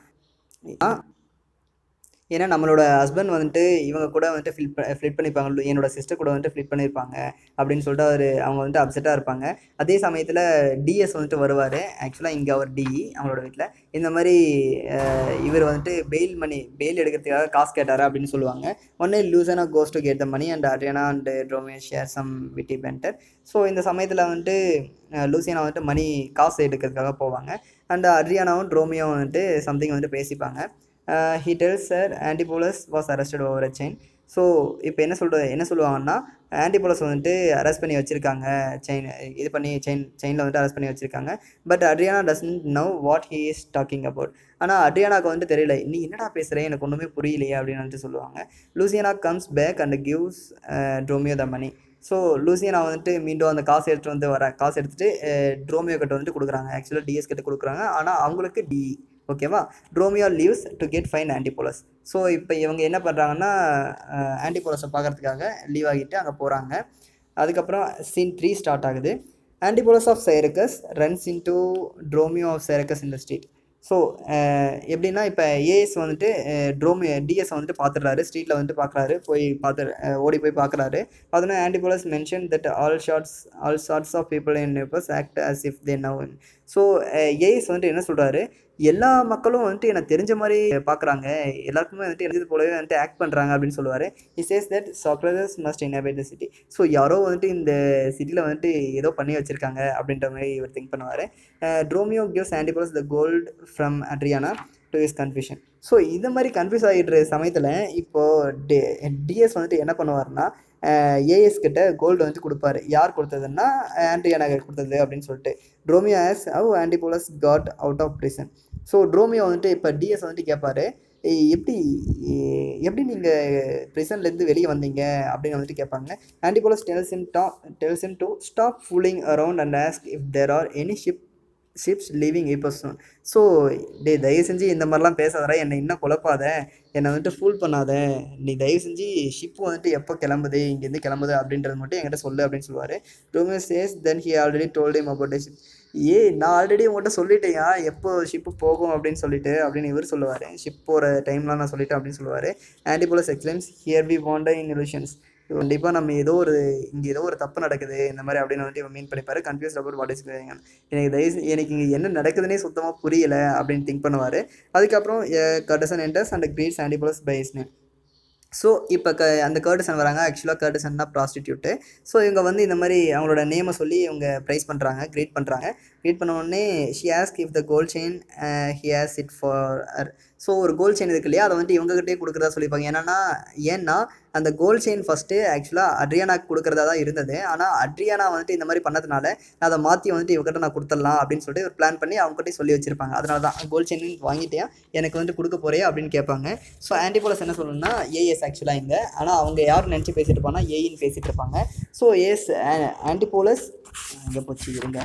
ஏன்னா நம்மளோட husband வந்துட்டு இவங்க கூட வந்துட்டு ஃபிளிட் ஃபிளிட் பண்ணிப்பாங்க என்னோட சிஸ்டர் கூட வந்துட்டு ஃபிளிட் பண்ணியிருப்பாங்க அப்படின்னு சொல்லிட்டு அவர் அவங்க வந்துட்டு அப்செட்டாக இருப்பாங்க அதே சமயத்தில் டிஎஸ் வந்துட்டு வருவார் ஆக்சுவலாக இங்கே அவர் டிஇ அவங்களோட வீட்டில் இந்த மாதிரி அஹ், இவர் வந்துட்டு பெயில் மணி பெயில் எடுக்கிறதுக்காக காசு கேட்டார் அப்படின்னு சொல்லுவாங்க ஒன்னே Luciana goes to get the money and Adriana and Dromio share some witty banter so இந்த சமயத்தில் வந்துட்டு அஹ், லூசியானா வந்துட்டு மணி காசு எடுக்கிறதுக்காக போவாங்க அண்ட் அட்ரியானாவும் ட்ரோமியோவும் வந்துட்டு சம்திங் வந்துட்டு பேசிப்பாங்க he tells sir Antipholus was arrested over a chain so இப்போ என்ன சொல்கிறது என்ன சொல்லுவாங்கன்னா ஆன்டிபோலஸ் வந்துட்டு அரெஸ்ட் பண்ணி வச்சுருக்காங்க செயின் இது பண்ணி செயின் செயினில் வந்துட்டு அரெஸ்ட் பண்ணி வச்சுருக்காங்க but Adriana doesn't know what he is talking about ஆனால் அட்ரியானாக்கு வந்து தெரியல நீ என்னடா பேசுகிறேன் எனக்கு ஒன்றுமே புரியலையே அப்படின்னு வந்துட்டு சொல்லுவாங்க Luciana comes back and gives Dromio the money so Luciana வந்துட்டு மீண்டும் அந்த காசு எடுத்துகிட்டு வந்து வர காசு எடுத்துகிட்டு ட்ரோமியோ கிட்ட வந்துட்டு கொடுக்குறாங்க ஆக்சுவலாக டிஎஸ் கிட்ட கொடுக்குறாங்க ஆனால் அவங்களுக்கு டி ஓகேவா Dromio leaves to get find Antipholus so இப்போ இவங்க என்ன பண்ணுறாங்கன்னா ஆன்டிபோலஸை பார்க்கறதுக்காக லீவ் ஆகிட்டு அங்கே போகிறாங்க அதுக்கப்புறம் சீன் த்ரீ ஸ்டார்ட் ஆகுது Antipholus of Syracuse runs in to Dromio of Syracuse in the street so எப்படின்னா இப்போ ஏஎஸ் வந்துட்டு ட்ரோமி டிஎஸ் வந்துட்டு பார்த்துடுறாரு ஸ்ட்ரீட்டில் வந்துட்டு பார்க்குறாரு போய் பார்த்து அஹ், ஓடி போய் பார்க்குறாரு பார்த்தோன்னா Antipholus mention that all sorts all sorts of people in neighbours act as if they know so AS வந்துட்டு என்ன சொல்கிறாரு எல்லா மக்களும் வந்துட்டு எனக்கு தெரிஞ்ச மாதிரி பார்க்குறாங்க எல்லாருக்குமே வந்துட்டு எனக்கு இது போலவே வந்துட்டு ஆக்ட் பண்ணுறாங்க அப்படின்னு சொல்லுவார் இ சேஸ் தட் சாக்ரதஸ் must inhabit the city so யாரோ வந்துட்டு இந்த சிட்டியில் வந்துட்டு ஏதோ பண்ணி வச்சுருக்காங்க அப்படின்ற மாதிரி இவர் திங்க் பண்ணுவார் Dromio gives Antipholus the gold from Adriana to is confusion so இந்த மாதிரி கன்ஃபியூஸ் ஆகிடுற சமயத்தில் இப்போது டி டிஎஸ் வந்துட்டு என்ன பண்ணுவார்னா ஏஎஸ் கிட்ட கோல்டு வந்து கொடுப்பாரு யார் கொடுத்ததுன்னா ஆண்ட்ரியானா கொடுத்தது அப்படின்னு சொல்லிட்டு Dromio as how Antipholus got out of prison so Dromio வந்துட்டு இப்போ டிஎஸ் வந்துட்டு கேட்பாரு "ஏய், எப்படி ஏ- எப்படி நீங்கள் ப்ரிசன்லேருந்து வெளியே வந்தீங்க அப்படின்னு வந்துட்டு கேட்பாங்க ஆன்டிபோலஸ் டெல்ஸ் இம் டா tells him to stop fooling around and ask if there are any ship ships leaving இப்போசோன் ஸோ டே தயவு செஞ்சு இந்த மாதிரிலாம் பேசாதடா என்னை இன்னும் குழப்பாத என்னை வந்துட்டு ஃபூல் பண்ணாத நீ தயவு செஞ்சு ஷிப்பு வந்துட்டு எப்போ கிளம்புது இங்கேருந்து கிளம்புது அப்படின்றது மட்டும் என்கிட்ட சொல்லு அப்படின்னு சொல்லுவார் Romeo says then he already told him about ship ஏ நான் ஆல்ரெடி உங்கள்கிட்ட சொல்லிட்டேயா எப்போ ஷிப்பு போகும் அப்படின்னு சொல்லிட்டு அப்படின்னு இவர் சொல்லுவார் ஷிப் போகிற டைம்லாம் நான் சொல்லிட்டேன் அப்படின்னு சொல்லுவார் Antipholus exclaims here we wander in illusions கண்டிப்பாக நம்ம ஏதோ ஒரு இங்கே ஏதோ ஒரு தப்பு நடக்குது இந்த மாதிரி அப்படின்னு வந்துட்டு இவன் மீன் பண்ணிப்பாரு கன்ஃபியூஸ் அபவுட் வாட் இஸ் எனக்கு தயவு எனக்கு இங்கே என்ன நடக்குதுன்னே சுத்தமாக புரியல அப்படின்னு திங்க் பண்ணுவார் அதுக்கப்புறம் courtesan enters and greets Antipholus by his name so இப்போ க அந்த கர்டசன் வராங்க ஆக்சுவலாக கர்டசன்னா ப்ராஸ்டிடியூட்டு ஸோ இவங்க வந்து இந்த மாதிரி அவங்களோட நேமை சொல்லி இவங்க ப்ரைஸ் பண்ணுறாங்க க்ரீட் பண்ணுறாங்க க்ரீட் பண்ண உடனே she ask if the gold chain he has it for her so ஒரு கோல்ட் செயின் இருக்கு இல்லையா அதை வந்துட்டு இவங்ககிட்டே கொடுக்குறதா சொல்லியிருப்பாங்க ஏன்னா ஏன்னா அந்த கோல்ட் செயின் ஃபஸ்ட்டு ஆக்சுவலாக அட்ரியானாக்கு கொடுக்குறதா தான் இருந்தது ஆனால் அட்ரியானா வந்துட்டு இந்த மாதிரி பண்ணதுனால நான் அதை மாற்றி வந்துட்டு இவங்ககிட்ட நான் கொடுத்துடலாம் அப்படின்னு சொல்லிட்டு ஒரு பிளான் பண்ணி அவங்ககிட்டயே சொல்லி வச்சிருப்பாங்க அதனால தான் கோல்ட் செயின் வாங்கிட்டியா எனக்கு வந்துட்டு கொடுக்க போறியா அப்படின்னு கேட்பாங்க ஸோ ஆன்டிபோலஸ் என்ன சொல்லணும்னா ஏஎஸ் ஆக்சுவலாக இங்கே ஆனால் அவங்க யார் நினச்சி பேசிட்டு இருப்பாங்கன்னா ஏஇன்னு பேசிட்டு இருப்பாங்க ஸோ ஏஎஸ் ஆன்டிபோலஸ் இங்கே போச்சு இருங்க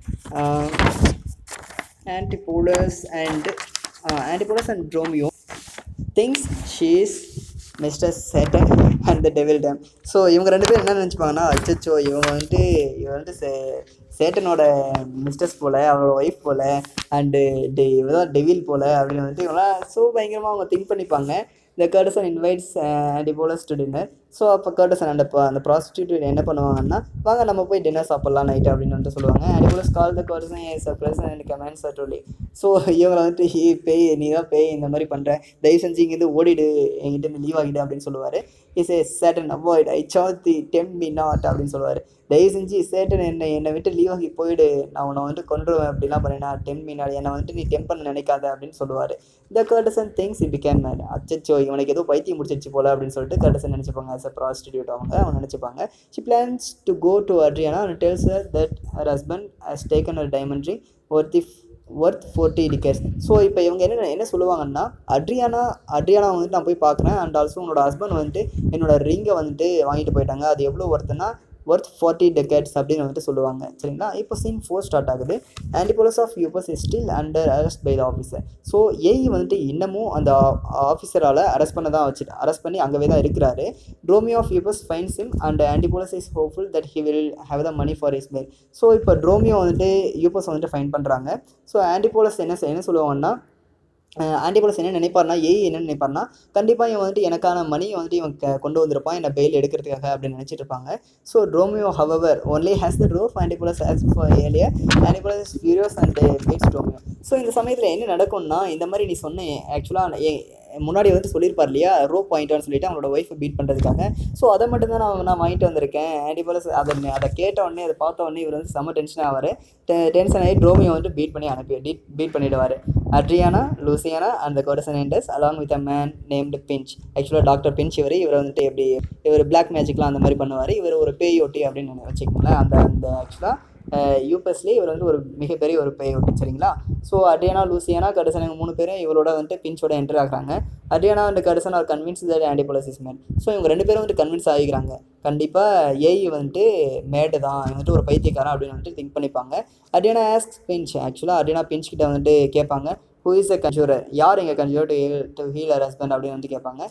Antipholus and Antipholus and Dromio thinks she's mister Satan and the devil dam so இவங்க ரெண்டு பேரும் என்ன நினச்சிப்பாங்கன்னா அச்சச்சோ இவங்க வந்துட்டு இவன் வந்துட்டு சே சேட்டனோட மிஸ்டர்ஸ் போல் அவளோட ஒய்ஃப் போல் அண்டு டெ இவதான் டெவில் போல் அப்படின்னு வந்துட்டு இவங்களாம் ஸோ பயங்கரமாக அவங்க திங்க் பண்ணிப்பாங்க இந்த courtesan invites Antipholus to dinner so அப்போ கர்டசன் அந்த ப- அந்த ப்ராஸ்டியூட் என்ன பண்ணுவாங்கன்னா வாங்க நம்ம போய் டின்னர் சாப்பிட்லாம் நைட் அப்படின்னு வந்துட்டு சொல்லுவாங்க Antipholus call the courtesan a sorceress and comments அட்ரோலி ஸோ இவங்களை வந்துட்டு ஹீ பேய் நீ தான் பேய் இந்த மாதிரி பண்ணுற தயவு செஞ்சு இங்கேருந்து ஓடிடு என்கிட்ட இருந்து லீவ் ஆகிடு அப்படின்னு சொல்லுவார் is a Satan avoid I charge thee tempt me not அப்படின்னு சொல்லுவார் தயவு செஞ்சு சேட்டன் என்னை என்னை விட்டு லீவ் ஆகி போயிடு நான் உன்னை வந்துட்டு கொண்டுருவேன் அப்படிலாம் பண்ணேனா டெம் மீ நாட் என்னை வந்துட்டு நீ டெம் பண்ண நினைக்காத அப்படின்னு சொல்லுவார் the courtesan thinks it became mad அச்சச்சோ இவனுக்கு ஏதோ பைத்தியம் முடிச்சிருச்சு போல அப்படின்னு சொல்லிட்டு கர்டசன் நினச்சிப்பாங்க ஆஸ் அ ப்ராஸ்டிடியூட் அவங்க அவங்க நினச்சிப்பாங்க she plans to go to Adriana and tells her தட் her husband has taken a diamond ring worth if worth forty ducats so இப்போ இவங்க என்ன என்ன சொல்லுவாங்கன்னா அட்ரியானா அட்ரியானா வந்துட்டு நான் போய் பார்க்குறேன் அண்ட் ஆல்சோ உன்னோட ஹஸ்பண்ட் வந்துட்டு என்னோட ரிங்கை வந்துட்டு வாங்கிட்டு போயிட்டாங்க அது எவ்வளோ ஒர்த்துனா ஒர்த் ஃபார்ட்டி டெக்கெட்ஸ் அப்படின்னு வந்துட்டு சொல்லுவாங்க சரிங்களா இப்போ சீன் ஃபோர் ஸ்டார்ட் ஆகுது Antipholus of Ephesus is still under arrest by the officer so AE வந்துட்டு இன்னமும் அந்த ஆஃபீஸரால் அரெஸ்ட் பண்ண தான் வச்சுட்டு அரெஸ்ட் பண்ணி அங்கவே தான் இருக்கிறாரு Dromio of Ephesus finds him and Antipholus is hopeful that he will have the money for is bail so இப்போ ட்ரோமியோ வந்துட்டு யூபஸ் வந்துட்டு ஃபைன் பண்ணுறாங்க ஸோ ஆன்டிபோலஸ் என்ன என்ன சொல்லுவாங்கன்னா ஆன்டிபோலஸ் என்ன நினைப்பார்னா ஏய் என்ன நினைப்பார்னா கண்டிப்பாக இவன் வந்துட்டு எனக்கான மணியை வந்துட்டு இவன் க- கொண்டு வந்திருப்பான் என்னை பெயில் எடுக்கிறதுக்காக அப்படின்னு நினச்சிட்டு இருப்பாங்க so Dromio however only has the rope Antipholus has for earlier Antipholus is furious and meets Dromio so இந்த சமயத்தில் என்ன நடக்கும்னா இந்த மாதிரி நீ சொன்னேன் ஆக்சுவலாக முன்னாடி வந்து சொல்லியிருப்பார் இல்லையா ரோப் வாங்கிட்டான்னு சொல்லிட்டு அவனோட ஒய்ஃபை பீட் பண்ணுறதுக்காக ஸோ அதை மட்டும் தான் நான் நான் வாங்கிட்டு வந்திருக்கேன் ஆன்டிபோலஸ் அதை அதை கேட்ட உடனே அதை பார்த்த உடனே இவர் வந்து செம்ம டென்ஷன் ஆவார் டென்ஷன் ஆகி ட்ரோமியோ வந்து பீட் பண்ணி அனுப்பி பீட் பீட் பண்ணிடுவார் அட்ரியானா லூசியானா அந்த courtesan enters along with a man named Pinch ஆக்சுவலாக டாக்டர் பிஞ்ச் இவர் இவர் வந்துட்டு எப்படி இவர் பிளாக் மேஜிக்லாம் அந்த மாதிரி பண்ணுவார் இவர் ஒரு பேய் ஒட்டி அப்படின்னு நினை- வச்சுக்கோங்களேன் அந்த அந்த ஆக்சுவலாக யூஎஸ்லேயே இவர் வந்து ஒரு மிகப்பெரிய ஒரு பேய் ஒட்டி சரிங்களா ஸோ அடியானா லூசியானா கடைசன் இவங்க மூணு பேரும் இவரோட வந்துட்டு பிஞ்சோட என்டர் ஆகுறாங்க அடியானா வந்து courtesan are convinced that Antipholus is mad so இவங்க ரெண்டு பேரும் வந்துட்டு கன்வின்ஸ் ஆகிக்கிறாங்க கண்டிப்பாக ஏஇ வந்துட்டு மேடு தான் இவன் வந்துட்டு ஒரு பைத்தியக்காரன் அப்படின்னு வந்துட்டு திங்க் பண்ணிப்பாங்க அடியானா ஆஸ்க் பிஞ்ச் ஆக்சுவலாக அடியானா பிஞ்ச் கிட்ட வந்துட்டு கேட்பாங்க ஹூ இஸ் அ கன்ஜூரர் யார் எங்கள் conjurer to to heal her husband அப்படின்னு வந்து கேட்பாங்க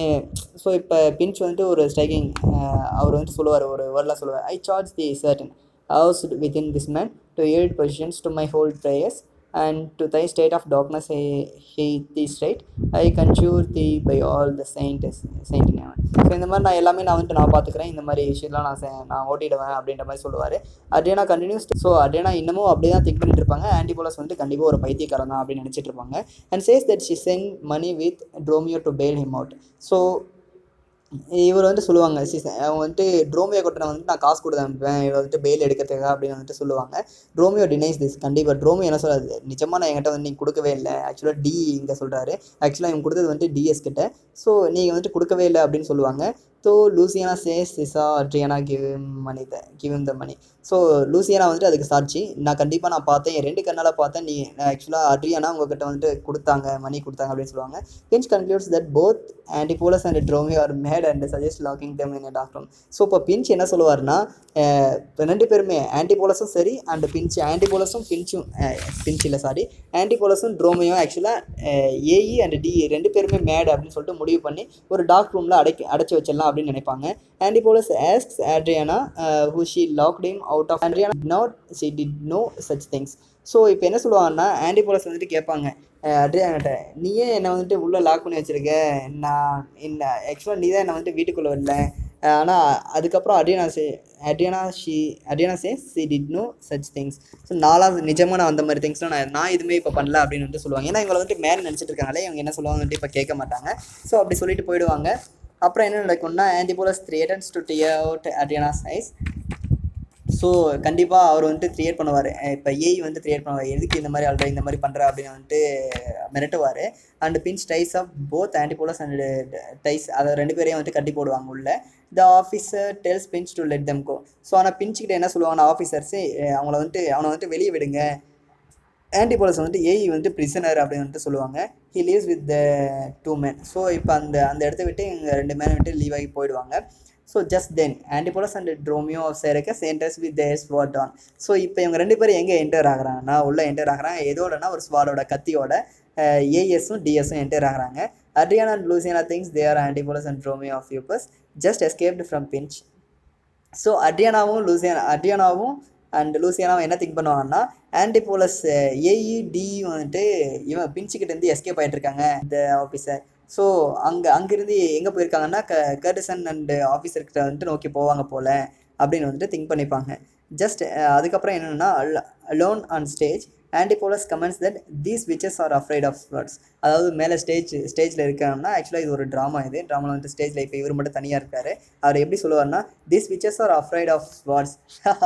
ஸோ இப்போ பிஞ்ச் வந்துட்டு ஒரு ஸ்ட்ரைக்கிங் அவர் வந்துட்டு சொல்லுவார் ஒரு வேர்டெலாம் சொல்லுவார் I charge thee Satan housed within this man to yield possessions to my holy prayers and to thy state of darkness he, he thee straight I conjure thee by all the saint saint in heaven so இந்த மாதிரி நான் எல்லாமே நான் வந்துட்டு நான் பார்த்துக்கிறேன் இந்த மாதிரி விஷயம்லாம் நான் செ- நான் ஓட்டிடுவேன் அப்படின்ற மாதிரி சொல்லுவார் அட்ரியானா கண்டினியூஸ் ஸோ அட்ரியானா இன்னமும் அப்படியே தான் திங்க் பண்ணிட்டு இருப்பாங்க ஆன்டிபோலஸ் வந்து கண்டிப்பாக ஒரு பைத்தியக்காரன் தான் அப்படின்னு நினச்சிட்டு இருப்பாங்க and says that she sent money with Dromio to bail him out so இவர் வந்து சொல்லுவாங்க சி- அவங்க வந்துட்டு ட்ரோமியோ கொட்டனை வந்துட்டு நான் காசு கொடுத்து அனுப்புவேன் இவர் வந்துட்டு பெயில் எடுக்கிறதுக்காக அப்படின்னு வந்துட்டு சொல்லுவாங்க ட்ரோமியோ டினைஸ் திஸ் கண்டிப்பாக ட்ரோமியோ என்ன சொல்லாது நிஜமாக நான் என்கிட்ட வந்து நீங்கள் கொடுக்கவே இல்லை ஆக்சுவலாக டி இங்கே சொல்கிறாரு ஆக்சுவலாக இவங்க கொடுத்தது வந்துட்டு டிஎஸ் கிட்ட ஸோ நீங்கள் வந்துட்டு கொடுக்கவே இல்லை அப்படின்னு சொல்லுவாங்க ஸோ லூசியானா சேஸ் சிசா Adriana give money the give the money so Luciana வந்துட்டு அதுக்கு சாட்சி நான் கண்டிப்பாக நான் பார்த்தேன் என் ரெண்டு கண்ணால் பார்த்தேன் நீ ஆக்சுவலாக அட்ரியானா உங்ககிட்ட வந்துட்டு கொடுத்தாங்க மணி கொடுத்தாங்க அப்படின்னு சொல்லுவாங்க Pinch concludes that both Antipholus and Dromio are mad and suggest locking them in doctor so இப்போ பிஞ்ச் என்ன சொல்லுவார்னா அஹ், இப்ப ரெண்டு பேருமே ஆன்டிபோலஸும் சரி அண்ட் பிஞ்ச் ஆன்டிபோலஸும் பிஞ்சும் பிஞ்ச் இல்லை சாரி ஆன்டிபோலஸும் ட்ரோமியோ ஆக்சுவலாக ஏஇ அண்ட் டி ரெண்டு பேருமே மேட் அப்படின்னு சொல்லிட்டு முடிவு பண்ணி ஒரு டார்க் ரூமில் அடைக்க அடைச்சி வச்சிடலாம் அப்படின்னு நினைப்பாங்க Antipholus asks Adriana who she locked him out of Adriana not she did no such things so இப்போ என்ன சொல்லுவாங்கன்னா ஆன்டிபோலஸ் வந்துட்டு கேட்பாங்க அட்ரியான்கிட்ட நீயே என்னை வந்துட்டு உள்ளே லாக் பண்ணி வச்சிருக்க நான் என்ன ஆக்சுவலாக நீ தான் என்னை வந்துட்டு வீட்டுக்குள்ளே வரல ஆனால் அதுக்கப்புறம் Adriana say Adriana she Adriana say she did no such things so நாளாக நிஜமாக நான் அந்த மாதிரி திங்ஸ்லாம் நான் நான் எதுவுமே இப்போ பண்ணல அப்படின்னு வந்துட்டு சொல்லுவாங்க ஏன்னா இவங்களை வந்துட்டு மேலே நினச்சிட்டு இருக்காங்களே இவங்க என்ன சொல்லுவாங்க வந்துட்டு இப்போ கேட்க மாட்டாங்க ஸோ அப்படி சொல்லிட்டு போயிடுவாங்க அப்புறம் என்ன நடக்கும்னா Antipholus threatens to tear out Adriana eyes so கண்டிப்பாக அவர் வந்துட்டு க்ரியேட் பண்ணுவார் இப்போ ஏஐ வந்து க்ரியேட் பண்ணுவார் எதுக்கு இந்த மாதிரி ஆல்ரெடி இந்த மாதிரி பண்ணுற அப்படின்னு வந்துட்டு மிரட்டுவார் and Pinch ties of both Antipholus and ties அதை ரெண்டு பேரையும் வந்துட்டு கட்டி போடுவாங்க உள்ள the officer tells Pinch to let them go so ஆனால் பின்ச்சுக்கிட்ட என்ன சொல்லுவாங்கன்னா ஆஃபீஸர்ஸு அவங்கள வந்துட்டு அவனை வந்துட்டு வெளியே விடுங்க ஆன்டிபோலஸ் வந்துட்டு ஏஇ வந்து பிரிசனர் அப்படின்னு வந்துட்டு சொல்லுவாங்க he leaves with the two men so இப்போ அந்த அந்த இடத்த விட்டு இங்கே ரெண்டு மேனை விட்டு லீவ் ஆகி போயிடுவாங்க so just then Antipholus and Dromio of Syracuse enters with the sword on so இப்போ இவங்க ரெண்டு பேரும் எங்கே என்டர் ஆகுறாங்கன்னா உள்ளே என்டர் ஆகுறாங்க எதோடனா ஒரு ஸ்வாடோட கத்தியோட ஏஎஸும் டிஎஸும் என்டர் ஆகுறாங்க Adriana and Luciana thinks they are Antipholus and Dromio of Ephesus just escaped from Pinch so அட்ரியானாவும் லூசியானா அட்ரியானாவும் அண்ட் லூசியானாவும் என்ன திங்க் பண்ணுவாங்கன்னா ஆன்டிபோலஸ் ஏஇடி வந்துட்டு இவன் பிஞ்சுக்கிட்டேருந்து எஸ்கேப் ஆகிட்டு இருக்காங்க இந்த ஆஃபீஸர் ஸோ அங்கே அங்கேருந்து எங்கே போயிருக்காங்கன்னா க கர்டிசன் அண்ட் ஆஃபீஸர்கிட்ட வந்துட்டு நோக்கி போவாங்க போல் அப்படின்னு வந்துட்டு திங்க் பண்ணிப்பாங்க ஜஸ்ட் அதுக்கப்புறம் என்னென்னா alone on stage Antipholus comments that these witches are afraid of words அதாவது மேலே ஸ்டேஜ் ஸ்டேஜில் இருக்காங்கன்னா ஆக்சுவலாக இது ஒரு ட்ராமா இது ட்ராமாவில் வந்து ஸ்டேஜில் இப்போ இவர் மட்டும் தனியாக இருக்காரு அவர் எப்படி சொல்லுவார்னா these witches are afraid of words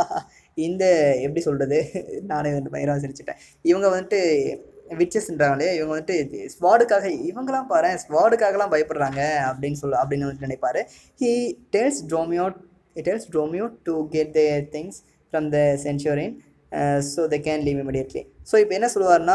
இந்த எப்படி சொல்கிறது நானே வந்து பயங்கரமாக சிரிச்சிட்டேன் இவங்க வந்துட்டு விச்சஸ்ன்றாங்களே இவங்க வந்துட்டு ஸ்வாடுக்காக இவங்கெல்லாம் பாரு ஸ்வாடுக்காகலாம் பயப்படுறாங்க அப்படின்னு சொல்ல அப்படின்னு வந்துட்டு நினைப்பாரு he tells Dromio tells Dromio to get the things from the centaur so they can leave immediately so இப்போ என்ன சொல்லுவார்னா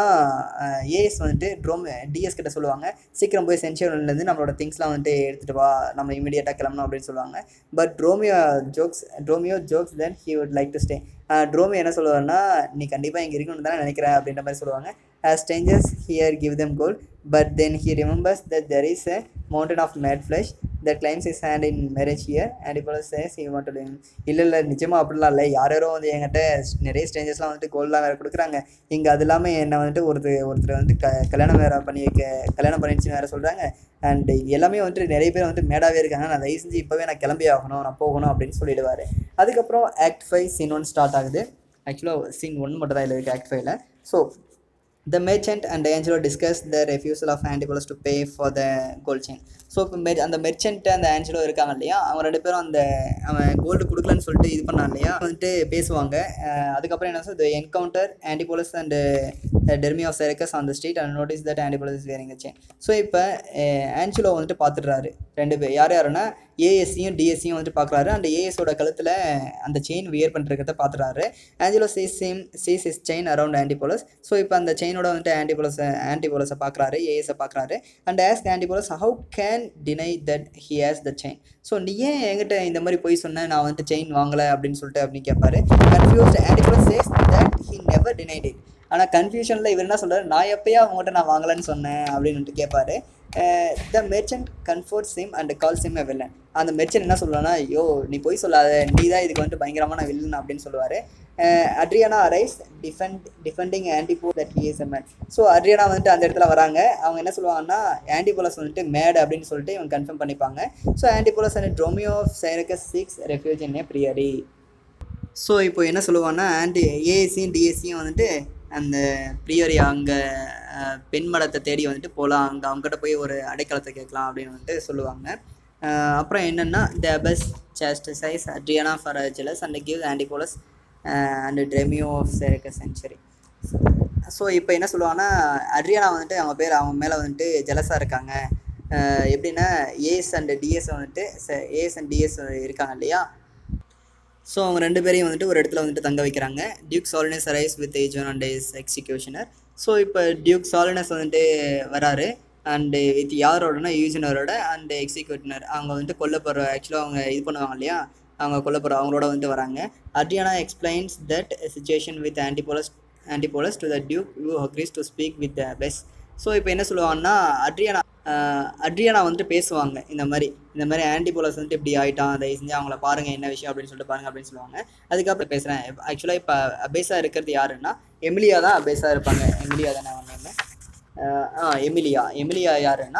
ஏஎஸ் வந்துட்டு ட்ரோம் டிஎஸ் கிட்ட சொல்லுவாங்க சீக்கிரம் போய் சென்ச்சுரின்லேருந்து நம்மளோட திங்ஸ்லாம் வந்துட்டு எடுத்துகிட்டு வா நம்ம இமீடியட்டாக கிளம்பணும் அப்படின்னு சொல்லுவாங்க but Dromio jokes Dromio jokes then he would like to stay Dromio என்ன சொல்லுவார்னா நீ கண்டிப்பாக இங்கே இருக்கணும்னு தானே நினைக்கிறேன் அப்படின்ற மாதிரி சொல்லுவாங்க as strangers here give them gold but then he remembers that there is a mountain of mad flesh that claims his hand in marriage here and Apollo says he want to live இல்லை இல்லை நிஜமாக அப்படிலாம் இல்லை யார் யாரோ வந்து என்கிட்ட நிறைய ஸ்ட்ரேஞ்சர்ஸ்லாம் வந்துட்டு கோல்டெலாம் வேறு கொடுக்குறாங்க இங்கே அது இல்லாமல் என்னை வந்துட்டு ஒருத்தர் ஒருத்தர் வந்து க கல்யாணம் வேறு பண்ணி வைக்க கல்யாணம் பண்ணிடுச்சுன்னு வேறு சொல்கிறாங்க அண்ட் எல்லாமே வந்துட்டு நிறைய பேர் வந்துட்டு மேடாகவே இருக்காங்க நான் தயவு செஞ்சு இப்போவே நான் கிளம்பி ஆகணும் நான் போகணும் அப்படின்னு சொல்லிடுவார் அதுக்கப்புறம் act five scene one start ஆகுது ஆக்சுவலாக சீன் ஒன் மட்டும் தான் இல்லை இருக்குது ஆக்ட் ஃபைவ்ல so The merchant and Angelo discuss the refusal of Antipholus to pay for the gold chain. So இப்போ மெ அந்த மெர்ச்சன்ட் அந்த ஆன்ஜலோ இருக்காங்க இல்லையா அவங்க ரெண்டு பேரும் அந்த அவன் கோல்டு கொடுக்கலன்னு சொல்லிட்டு இது பண்ணான் இல்லையா வந்துட்டு பேசுவாங்க அஹ் அதுக்கப்புறம் என்ன சொல்றது encounter Antipholus and Dromio of Syracuse on the street and notice that Antipholus is wearing chain so இப்போ ஆன்ஜலோ வந்துட்டு பார்த்துடுறாரு ரெண்டு பேர் யார் யாருன்னா ஏஎஸ்சியும் டிஎஸ்சியும் வந்துட்டு பார்க்குறாரு அந்த ஏஎஸோட கழுத்தில் அந்த செயின் வியர் பண்ணுறத பார்த்துறாரு Angelo sees same sees is chain around Antipholus so இப்போ அந்த செயினோட வந்துட்டு ஆன்டிபோலஸ் ஆன்டிபோலஸை பார்க்குறாரு ஏஎஸை பார்க்குறாரு and ask Antipholus how can deny that he has the chain so நீ ஏன் என்கிட்ட இந்த மாதிரி போய் சொன்னேன் நான் வந்துட்டு செயின் வாங்கலை அப்படின்னு சொல்லிட்டு அப்படின்னு கேட்பாரு confused Antipholus says that he never denied it ஆனால் கன்ஃபியூஷனில் இவர் என்ன சொல்கிறார் நான் எப்பயா அவங்ககிட்ட நான் வாங்கலன்னு சொன்னேன் அப்படின்னு கேட்பாரு the merchant confronts him and call him a villain அந்த மெர்ச்சன்ட் என்ன சொல்லுவானா ஐயோ நீ போய் சொல்லாத நீ தான் இதுக்கு வந்துட்டு பயங்கரமான வில்லன் அப்படின்னு சொல்லுவார் Adriana arrives defend defending Antipholus that he is a man so Adriana வந்துட்டு அந்த இடத்துல வராங்க அவங்க என்ன சொல்லுவாங்கன்னா ஆன்டிபோலஸ் வந்துட்டு மேட் அப்படின்னு சொல்லிட்டு இவங்க கன்ஃபார்ம் பண்ணிப்பாங்க so Antipholus and Dromio of Syracuse seek refuge in a priory so இப்போ என்ன சொல்லுவான்னா ஆன்டி ஏஎஸ்சியும் டிஎஸ்சியும் வந்துட்டு அந்த பிரியரி அங்கே பெண் மடத்தை தேடி வந்துட்டு போகலாம் அங்கே அவங்ககிட்ட போய் ஒரு அடைக்கலத்தை கேட்கலாம் அப்படின்னு வந்துட்டு சொல்லுவாங்க அஹ் அப்புறம் என்னென்னா the abbess chastises Adriana for jealous and give Antipholus and Dromio of Syracuse sanctuary so இப்போ என்ன சொல்லுவாங்கன்னா அட்ரியானா வந்துட்டு அவங்க பேர் அவங்க மேலே வந்துட்டு ஜெலஸாக இருக்காங்க அஹ் எப்படின்னா ஏஎஸ் அண்ட் டிஎஸ் வந்துட்டு ஏஎஸ் அண்ட் டிஎஸ் இருக்காங்க இல்லையா ஸோ அவங்க ரெண்டு பேரையும் வந்துட்டு ஒரு இடத்துல வந்துட்டு தங்க வைக்கிறாங்க Duke Solinus arrives with Egeon and his executioner so இப்போ டியூக் சாலினஸ் வந்துட்டு வராரு அண்டு வித் யாரோடனா யூஜனரோட அண்ட் எக்ஸிக்யூட்டினர் அவங்க வந்துட்டு கொல்ல போகிற ஆக்சுவலாக அவங்க இது பண்ணுவாங்க இல்லையா அவங்க கொல்ல போகிற அவங்களோட வந்துட்டு வராங்க Adriana explains that situation with Antipholus Antipholus to the Duke who agrees to speak with the abbess so இப்போ என்ன சொல்லுவாங்கன்னா அட்ரியானா ஆஹ் அட்ரியானா வந்துட்டு பேசுவாங்க இந்த மாதிரி இந்த மாதிரி ஆன்டிபோலஸ் வந்துட்டு இப்படி ஆயிட்டான் தயவு செஞ்சு அவங்கள பாருங்க என்ன விஷயம் அப்படின்னு சொல்லிட்டு பாருங்க அப்படின்னு சொல்லுவாங்க அதுக்கப்புறம் பேசுகிறேன் ஆக்சுவலாக இப்போ அபேஸாக இருக்கிறது யாருன்னா எமிலியா தான் அபேஸாக இருப்பாங்க எமிலியா தானே ஒன்று ஆ எமிலியா எமிலியா யாருன்னா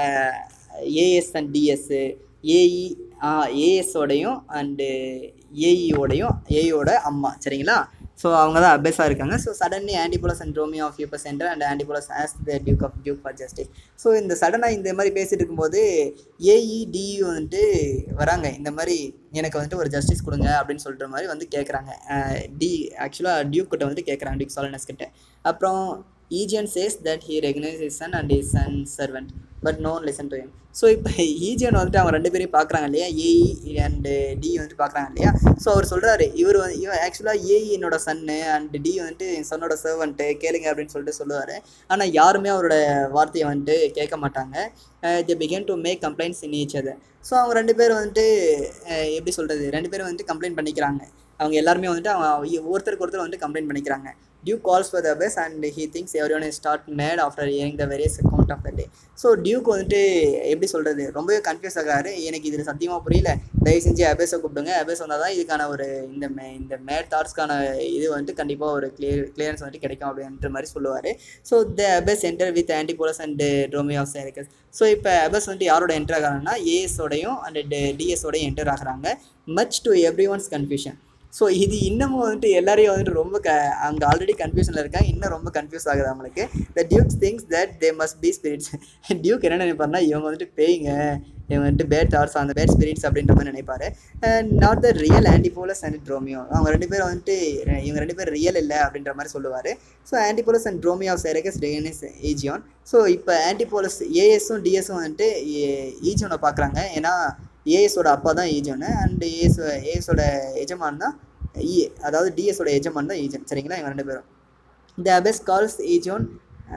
ஏஎஸ் அண்ட் டிஎஸ்ஸு ஏஇ ஏஎஸோடையும் அண்டு ஏஇயோடையும் ஏஇயோட அம்மா சரிங்களா ஸோ அவங்க தான் அபேஸாக இருக்காங்க so suddenly Antipholus and Dromio of Ephesus enter and Antipholus ஆஸ் the Duke of Duke for justice so இந்த சடனாக இந்த மாதிரி பேசிட்டு இருக்கும்போது ஏஇ டிஇ வந்துட்டு வராங்க இந்த மாதிரி எனக்கு வந்துட்டு ஒரு ஜஸ்டிஸ் கொடுங்க அப்படின்னு சொல்கிற மாதிரி வந்து கேட்குறாங்க டி ஆக்சுவலாக டியூக் கிட்ட வந்து கேட்குறாங்க டியூக் சாலனஸ் கிட்ட அப்புறம் Egeon says that he recognise his son and his son servant but no listen to him so இப்போ ஈஜியன் வந்துட்டு அவங்க ரெண்டு பேரையும் பார்க்குறாங்க இல்லையா ஏஇ அண்டு டி வந்துட்டு பார்க்குறாங்க இல்லையா ஸோ அவர் சொல்கிறாரு இவர் வந்து இவன் ஆக்சுவலாக ஏஇ என்னோட சன்னு அண்ட் டி வந்துட்டு என் சன்னோட சர்வெண்ட்டு கேளுங்க அப்படின்னு சொல்லிட்டு சொல்லுவார் ஆனால் யாருமே அவரோட வார்த்தையை வந்துட்டு கேட்க மாட்டாங்க they began to make complaints in each other so அவங்க ரெண்டு பேரும் வந்துட்டு அஹ் எப்படி சொல்கிறது ரெண்டு பேரும் வந்துட்டு கம்ப்ளைண்ட் பண்ணிக்கிறாங்க அவங்க எல்லாருமே வந்துட்டு அவங்க ஒருத்தருக்கு ஒருத்தர் வந்துட்டு கம்ப்ளைண்ட் பண்ணிக்கிறாங்க Duke calls for the abbess and he thinks everyone is start mad after hearing the various account of the day so Duke வந்துட்டு எப்படி சொல்கிறது ரொம்பவே கன்ஃபியூஸ் ஆகிறாரு எனக்கு இதில் சத்தியமாக புரியல தயவு செஞ்சு அபேஸை கூப்பிடுங்க அபேஸ் வந்தால் தான் இதுக்கான ஒரு இந்த மே இந்த மேட் தாட்ஸ்க்கான இது வந்துட்டு கண்டிப்பாக ஒரு கிளியர் கிளியரன்ஸ் வந்துட்டு கிடைக்கும் அப்படின்ற மாதிரி சொல்லுவார் so the abbess enter with Antipholus and Dromio of Syracuse so இப்போ அபஸ் வந்துட்டு யாரோட என்டர் ஆகிறாங்கன்னா ஏஎஸோடையும் அண்ட் டிஎஸோடையும் என்டர் ஆகுறாங்க much to everyone's confusion so இது இன்னமும் வந்துட்டு எல்லாரையும் வந்துட்டு ரொம்ப க அங்கே ஆல்ரெடி கன்ஃபியூஷனில் இருக்காங்க இன்னும் ரொம்ப கன்ஃபியூஸ் ஆகுது அவங்களுக்கு the Duke's thinks that they must be spirits Duke என்ன நினைப்பாருன்னா இவங்க வந்துட்டு பேய்ங்க இவங்க வந்துட்டு பேட் தாட்ஸ் அந்த பேட் ஸ்பிரிட்ஸ் அப்படின்ற மாதிரி நினைப்பாரு not the real Antipholus and Dromio அவங்க ரெண்டு பேரும் வந்துட்டு இவங்க ரெண்டு பேரும் ரியல் இல்லை அப்படின்ற மாதிரி சொல்லுவார் so Antipholus and Dromio of Syracuse recognise Egeon so இப்போ ஆன்டிபோலஸ் ஏஎஸும் டிஎஸும் வந்துட்டு ஈஜியோனை பார்க்குறாங்க ஏன்னா ஏஎஸோட அப்பா தான் ஈஜோனு அண்ட் ஏஎஸ் ஏஎஸோட எஜமான் தான் இ அதாவது டிஎஸோட எஜமான் தான் ஈஜன் சரிங்களா இவங்க ரெண்டு பேரும் the abbess calls Egeon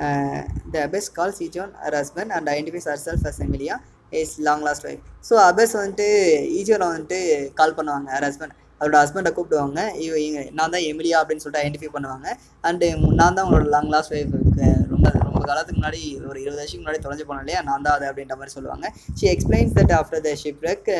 the abbess calls Egeon her husband and identifies herself as Emilia his long lost wife so abbess வந்துட்டு ஈஜோனை வந்துட்டு கால் பண்ணுவாங்க ஹர் ஹஸ்பண்ட் அவரோட ஹஸ்பண்டை கூப்பிடுவாங்க இவ இங்க நான் தான் எமிலியா அப்படின்னு சொல்லிட்டு ஐடென்டிஃபை பண்ணுவாங்க அண்டு நான் தான் உங்களோட லாங் லாஸ்ட் ஒய்ஃப் ரொம்ப ரொம்ப காலத்துக்கு முன்னாடி ஒரு இருபது வருஷத்துக்கு முன்னாடி தொலைஞ்சு போனேன் இல்லையா நான் தான் அது அப்படின்ற மாதிரி சொல்லுவாங்க she explains that after the shipwreck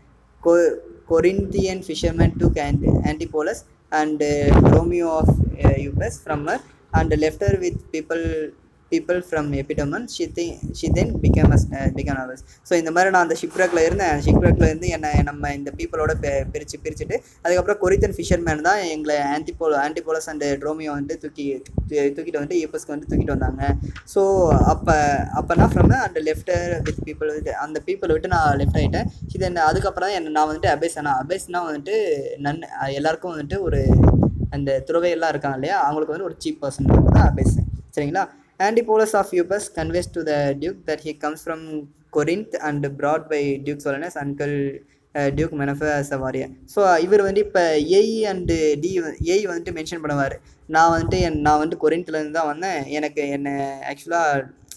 Corinthian fishermen took and Antipolis and uh, Romeo of uh, Euphus from her and left her with people people from Epidamon. She think she then became a uh, became ours. So இந்த மாதிரி நான் அந்த ஷிப்ரக்கில் இருந்தேன் ஷிப்ரக்கில் இருந்து என்னை நம்ம இந்த பீப்புளோட பிரித்து பிரிச்சுட்டு அதுக்கப்புறம் கொரித்தன் ஃபிஷர்மேன் தான் எங்களை ஆன்டிபோல் ஆன்டிபோலஸ் அண்ட் ட்ரோமியோ வந்து தூக்கி தூ- தூக்கிட்டு வந்து யூஎஸ்க்கு வந்து தூக்கிட்டு வந்தாங்க ஸோ அப்போ அப்போனா from and left her with people with அந்த பீப்புளை விட்டு நான் லெஃப்ட் ஆகிட்டேன் இது என்ன அதுக்கப்புறம் தான் என்ன நான் வந்துட்டு அபேஸ் ஆனால் அபேஸ்னா வந்துட்டு நன் எல்லாருக்கும் வந்துட்டு ஒரு அந்த துறவையெல்லாம் இருக்காங்க இல்லையா அவங்களுக்கு வந்து ஒரு சீப் பர்சன் தான் அபேஸ் சரிங்களா Antipolus of Euphus conveys to the Duke that he comes from Corinth and brought by Duke Solanus uncle uh, Duke Menaphe as a warrior. So இவர் வந்து இப்போ ஏஇ அண்டு டி ஏஇ வந்துட்டு mention பண்ணுவார் நான் வந்துட்டு என் நான் வந்துட்டு கொரின்த்லேருந்து தான் வந்தேன் எனக்கு என்னை ஆக்சுவலாக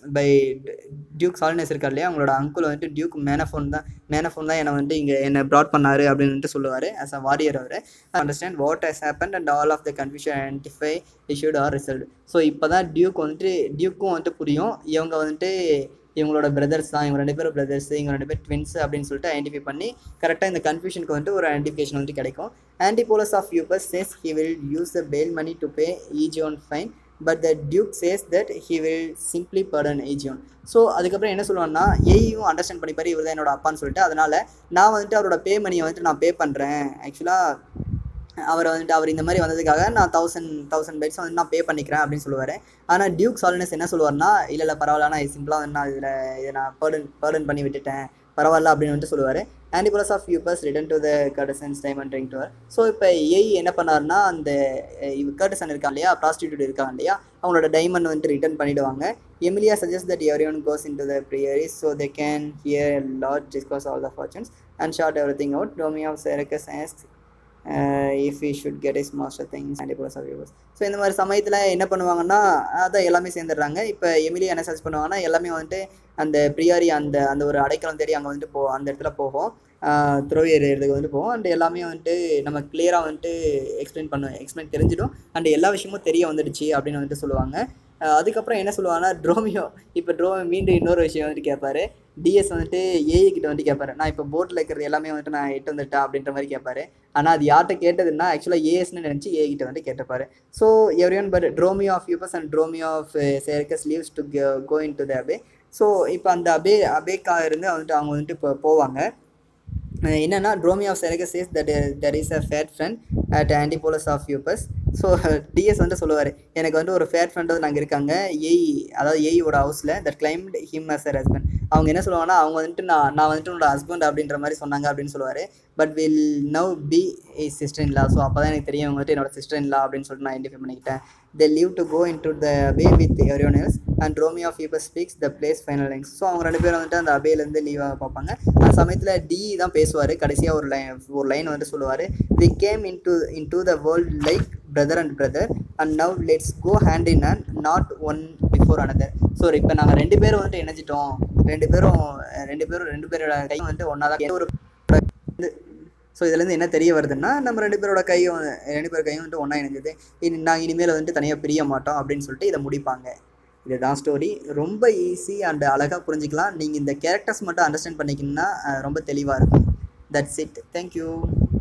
பை டியூக் சாலினஸ் இருக்கார் இல்லையா அவங்களோட அங்குள் வந்துட்டு டியூக் மேனஃபோன் தான் மேனஃபோன் தான் என்னை வந்துட்டு இங்கே என்னை ப்ராட் பண்ணாரு அப்படின்னு வந்துட்டு சொல்லுவார் ஆஸ் அ வாரியர் அவர் understand what has happen and all of the confusion identify issued are result so இப்போ தான் டியூக் வந்துட்டு டியூக்கும் வந்துட்டு புரியும் இவங்க வந்துட்டு இவங்களோட பிரதர்ஸ் தான் இவங்க ரெண்டு பேரும் பிரதர்ஸ் இவங்க ரெண்டு பேர் ட்வின்ஸ் அப்படின்னு சொல்லிட்டு ஐடென்டிஃபை பண்ணி கரெக்டாக இந்த கன்ஃபியூஷனுக்கு வந்துட்டு ஒரு ஐடென்டிஃபிகேஷன் வந்துட்டு கிடைக்கும் Antipholus of Ephesus says he will use the bail money to pay Egeon fine but the Duke says that he will simply pardon Egeon so அதுக்கப்புறம் என்ன சொல்லுவான்னா ஏயும் அண்டர்ஸ்டாண்ட் பண்ணிப்பாரு இவர் தான் என்னோட அப்பான்னு சொல்லிட்டு அதனால் நான் வந்துட்டு அவரோட பே மணியை வந்துட்டு நான் பே பண்ணுறேன் ஆக்சுவலாக அவர் வந்துட்டு அவர் இந்த மாதிரி வந்ததுக்காக நான் தௌசண்ட் தௌசண்ட் பைட்ஸ் வந்து நான் பே பண்ணிக்கிறேன் அப்படின்னு சொல்லுவார் ஆனால் டியூக் சாலினஸ் என்ன சொல்லுவார்னா இல்லை இல்லை பரவாயில்ல நான் சிம்பிளாக வந்து நான் இதில் இதை நான் பேர்டன் பேர்டன் பண்ணி விட்டுட்டேன் பரவாயில்ல அப்படின்னு வந்துட்டு சொல்லுவார் Antipholus of Ephesus return to the courtesan's diamond and drink to her so இப்போ ஏஐ என்ன பண்ணாருன்னா அந்த கர்டசன் இருக்கா இல்லையா ப்ராஸ்டியூட் இருக்காங்க இல்லையா அவங்களோட டைமண்ட் வந்துட்டு ரிட்டர்ன் பண்ணிவிடுவாங்க Emilia suggest that everyone goes into the priory so they can hear lot discuss all the fortunes and sort everything out Dromio of Syracuse ask if you should get his master things Antipholus of Ephesus so இந்த மாதிரி சமயத்தில் என்ன பண்ணுவாங்கன்னா அதான் எல்லாமே சேர்ந்துடுறாங்க இப்போ Emilia என்ன search பண்ணுவாங்கன்னா எல்லாமே வந்துட்டு அந்த ப்ரியாரி அந்த அந்த ஒரு அடைக்கலம் தேடி அங்கே வந்துட்டு போ அந்த இடத்துல போகும் துறவி ஏறியதுக்கு வந்துட்டு போவோம் அண்ட் எல்லாமே வந்துட்டு நம்ம கிளியராக வந்துட்டு எக்ஸ்பிளைன் பண்ணுவோம் எக்ஸ்பிளைன் தெரிஞ்சிடும் அண்ட் எல்லா விஷயமும் தெரிய வந்துடுச்சு அப்படின்னு வந்துட்டு சொல்லுவாங்க அதுக்கப்புறம் என்ன சொல்லுவாங்கன்னா ட்ரோமியோ இப்போ ட்ரோமியோ மீண்டும் இன்னொரு விஷயம் வந்துட்டு கேட்பாரு டிஎஸ் வந்துட்டு ஏஐ கிட்ட வந்துட்டு கேட்பாரு நான் இப்போ போட்டில் இருக்கிறது எல்லாமே வந்துட்டு நான் எட்டு வந்துட்டேன் அப்படின்ற மாதிரி கேட்பாரு ஆனால் அது யார்கிட்ட கேட்டதுன்னா ஆக்சுவலாக ஏஎஸ்னு நினச்சி ஏஐ கிட்ட வந்து கேட்டிருப்பாரு so everyone but Dromio of Ephesus and Dromio of Syracuse leaves to go into the abbey so இப்போ அந்த அபே அபேக்கா இருந்து வந்துட்டு அவங்க வந்துட்டு இப்போ போவாங்க என்னென்னா Dromio of Syracuse says that that is a fat friend at Antipholus of Ephesus so DS வந்து சொல்லுவார் எனக்கு வந்து ஒரு ஃபேட் ஃப்ரெண்ட் வந்து நாங்கள் இருக்காங்க ஏஇ அதாவது ஏஇயோட ஹவுஸில் that claimed him as her husband அவங்க என்ன சொல்லுவாங்கன்னா அவங்க வந்துட்டு நான் நான் வந்துட்டு உன்னோட ஹஸ்பண்ட் அப்படின்ற மாதிரி சொன்னாங்க அப்படின்னு சொல்லுவார் but will now be a sister இல்லா ஸோ அப்போ தான் எனக்கு தெரியும் அவங்க வந்துட்டு என்னோட சிஸ்டர் இல்லா அப்படின்னு சொல்லிட்டு நான் ஐடென்டிஃபை பண்ணிக்கிட்டேன் they leave to go into the abbey with everyone else and Dromio of Ephesus speaks the play's final lines so அவங்க ரெண்டு பேரும் வந்துட்டு அந்த அபேலேருந்து லீவாக பார்ப்பாங்க அந்த சமயத்தில் டி தான் பேசுவார் கடைசியாக ஒரு லைன் ஒரு லைன் வந்துட்டு சொல்லுவார் we came into into the world like brother and brother and now let's go hand in and not one before another so இப்போ நாங்கள் ரெண்டு பேரும் வந்துட்டு இணைஞ்சிட்டோம் ரெண்டு பேரும் ரெண்டு பேரும் ரெண்டு பேரோட கையும் வந்துட்டு ஒன்றா தான் ஒரு ஸோ இதுலேருந்து என்ன தெரிய வருதுன்னா நம்ம ரெண்டு பேரோட கையும் ரெண்டு பேர் கையும் வந்துட்டு ஒன்றா இணைஞ்சது இனி நாங்கள் இனிமேல் வந்துட்டு தனியாக பிரிய மாட்டோம் அப்படின்னு சொல்லிட்டு இதை முடிப்பாங்க இதுதான் ஸ்டோரி ரொம்ப ஈஸி அண்ட் அழகாக புரிஞ்சிக்கலாம் நீங்கள் இந்த கேரக்டர்ஸ் மட்டும் அண்டர்ஸ்டாண்ட் பண்ணிக்கிங்கன்னா ரொம்ப தெளிவாக இருக்கும் தட்ஸ் இட் தேங்க்யூ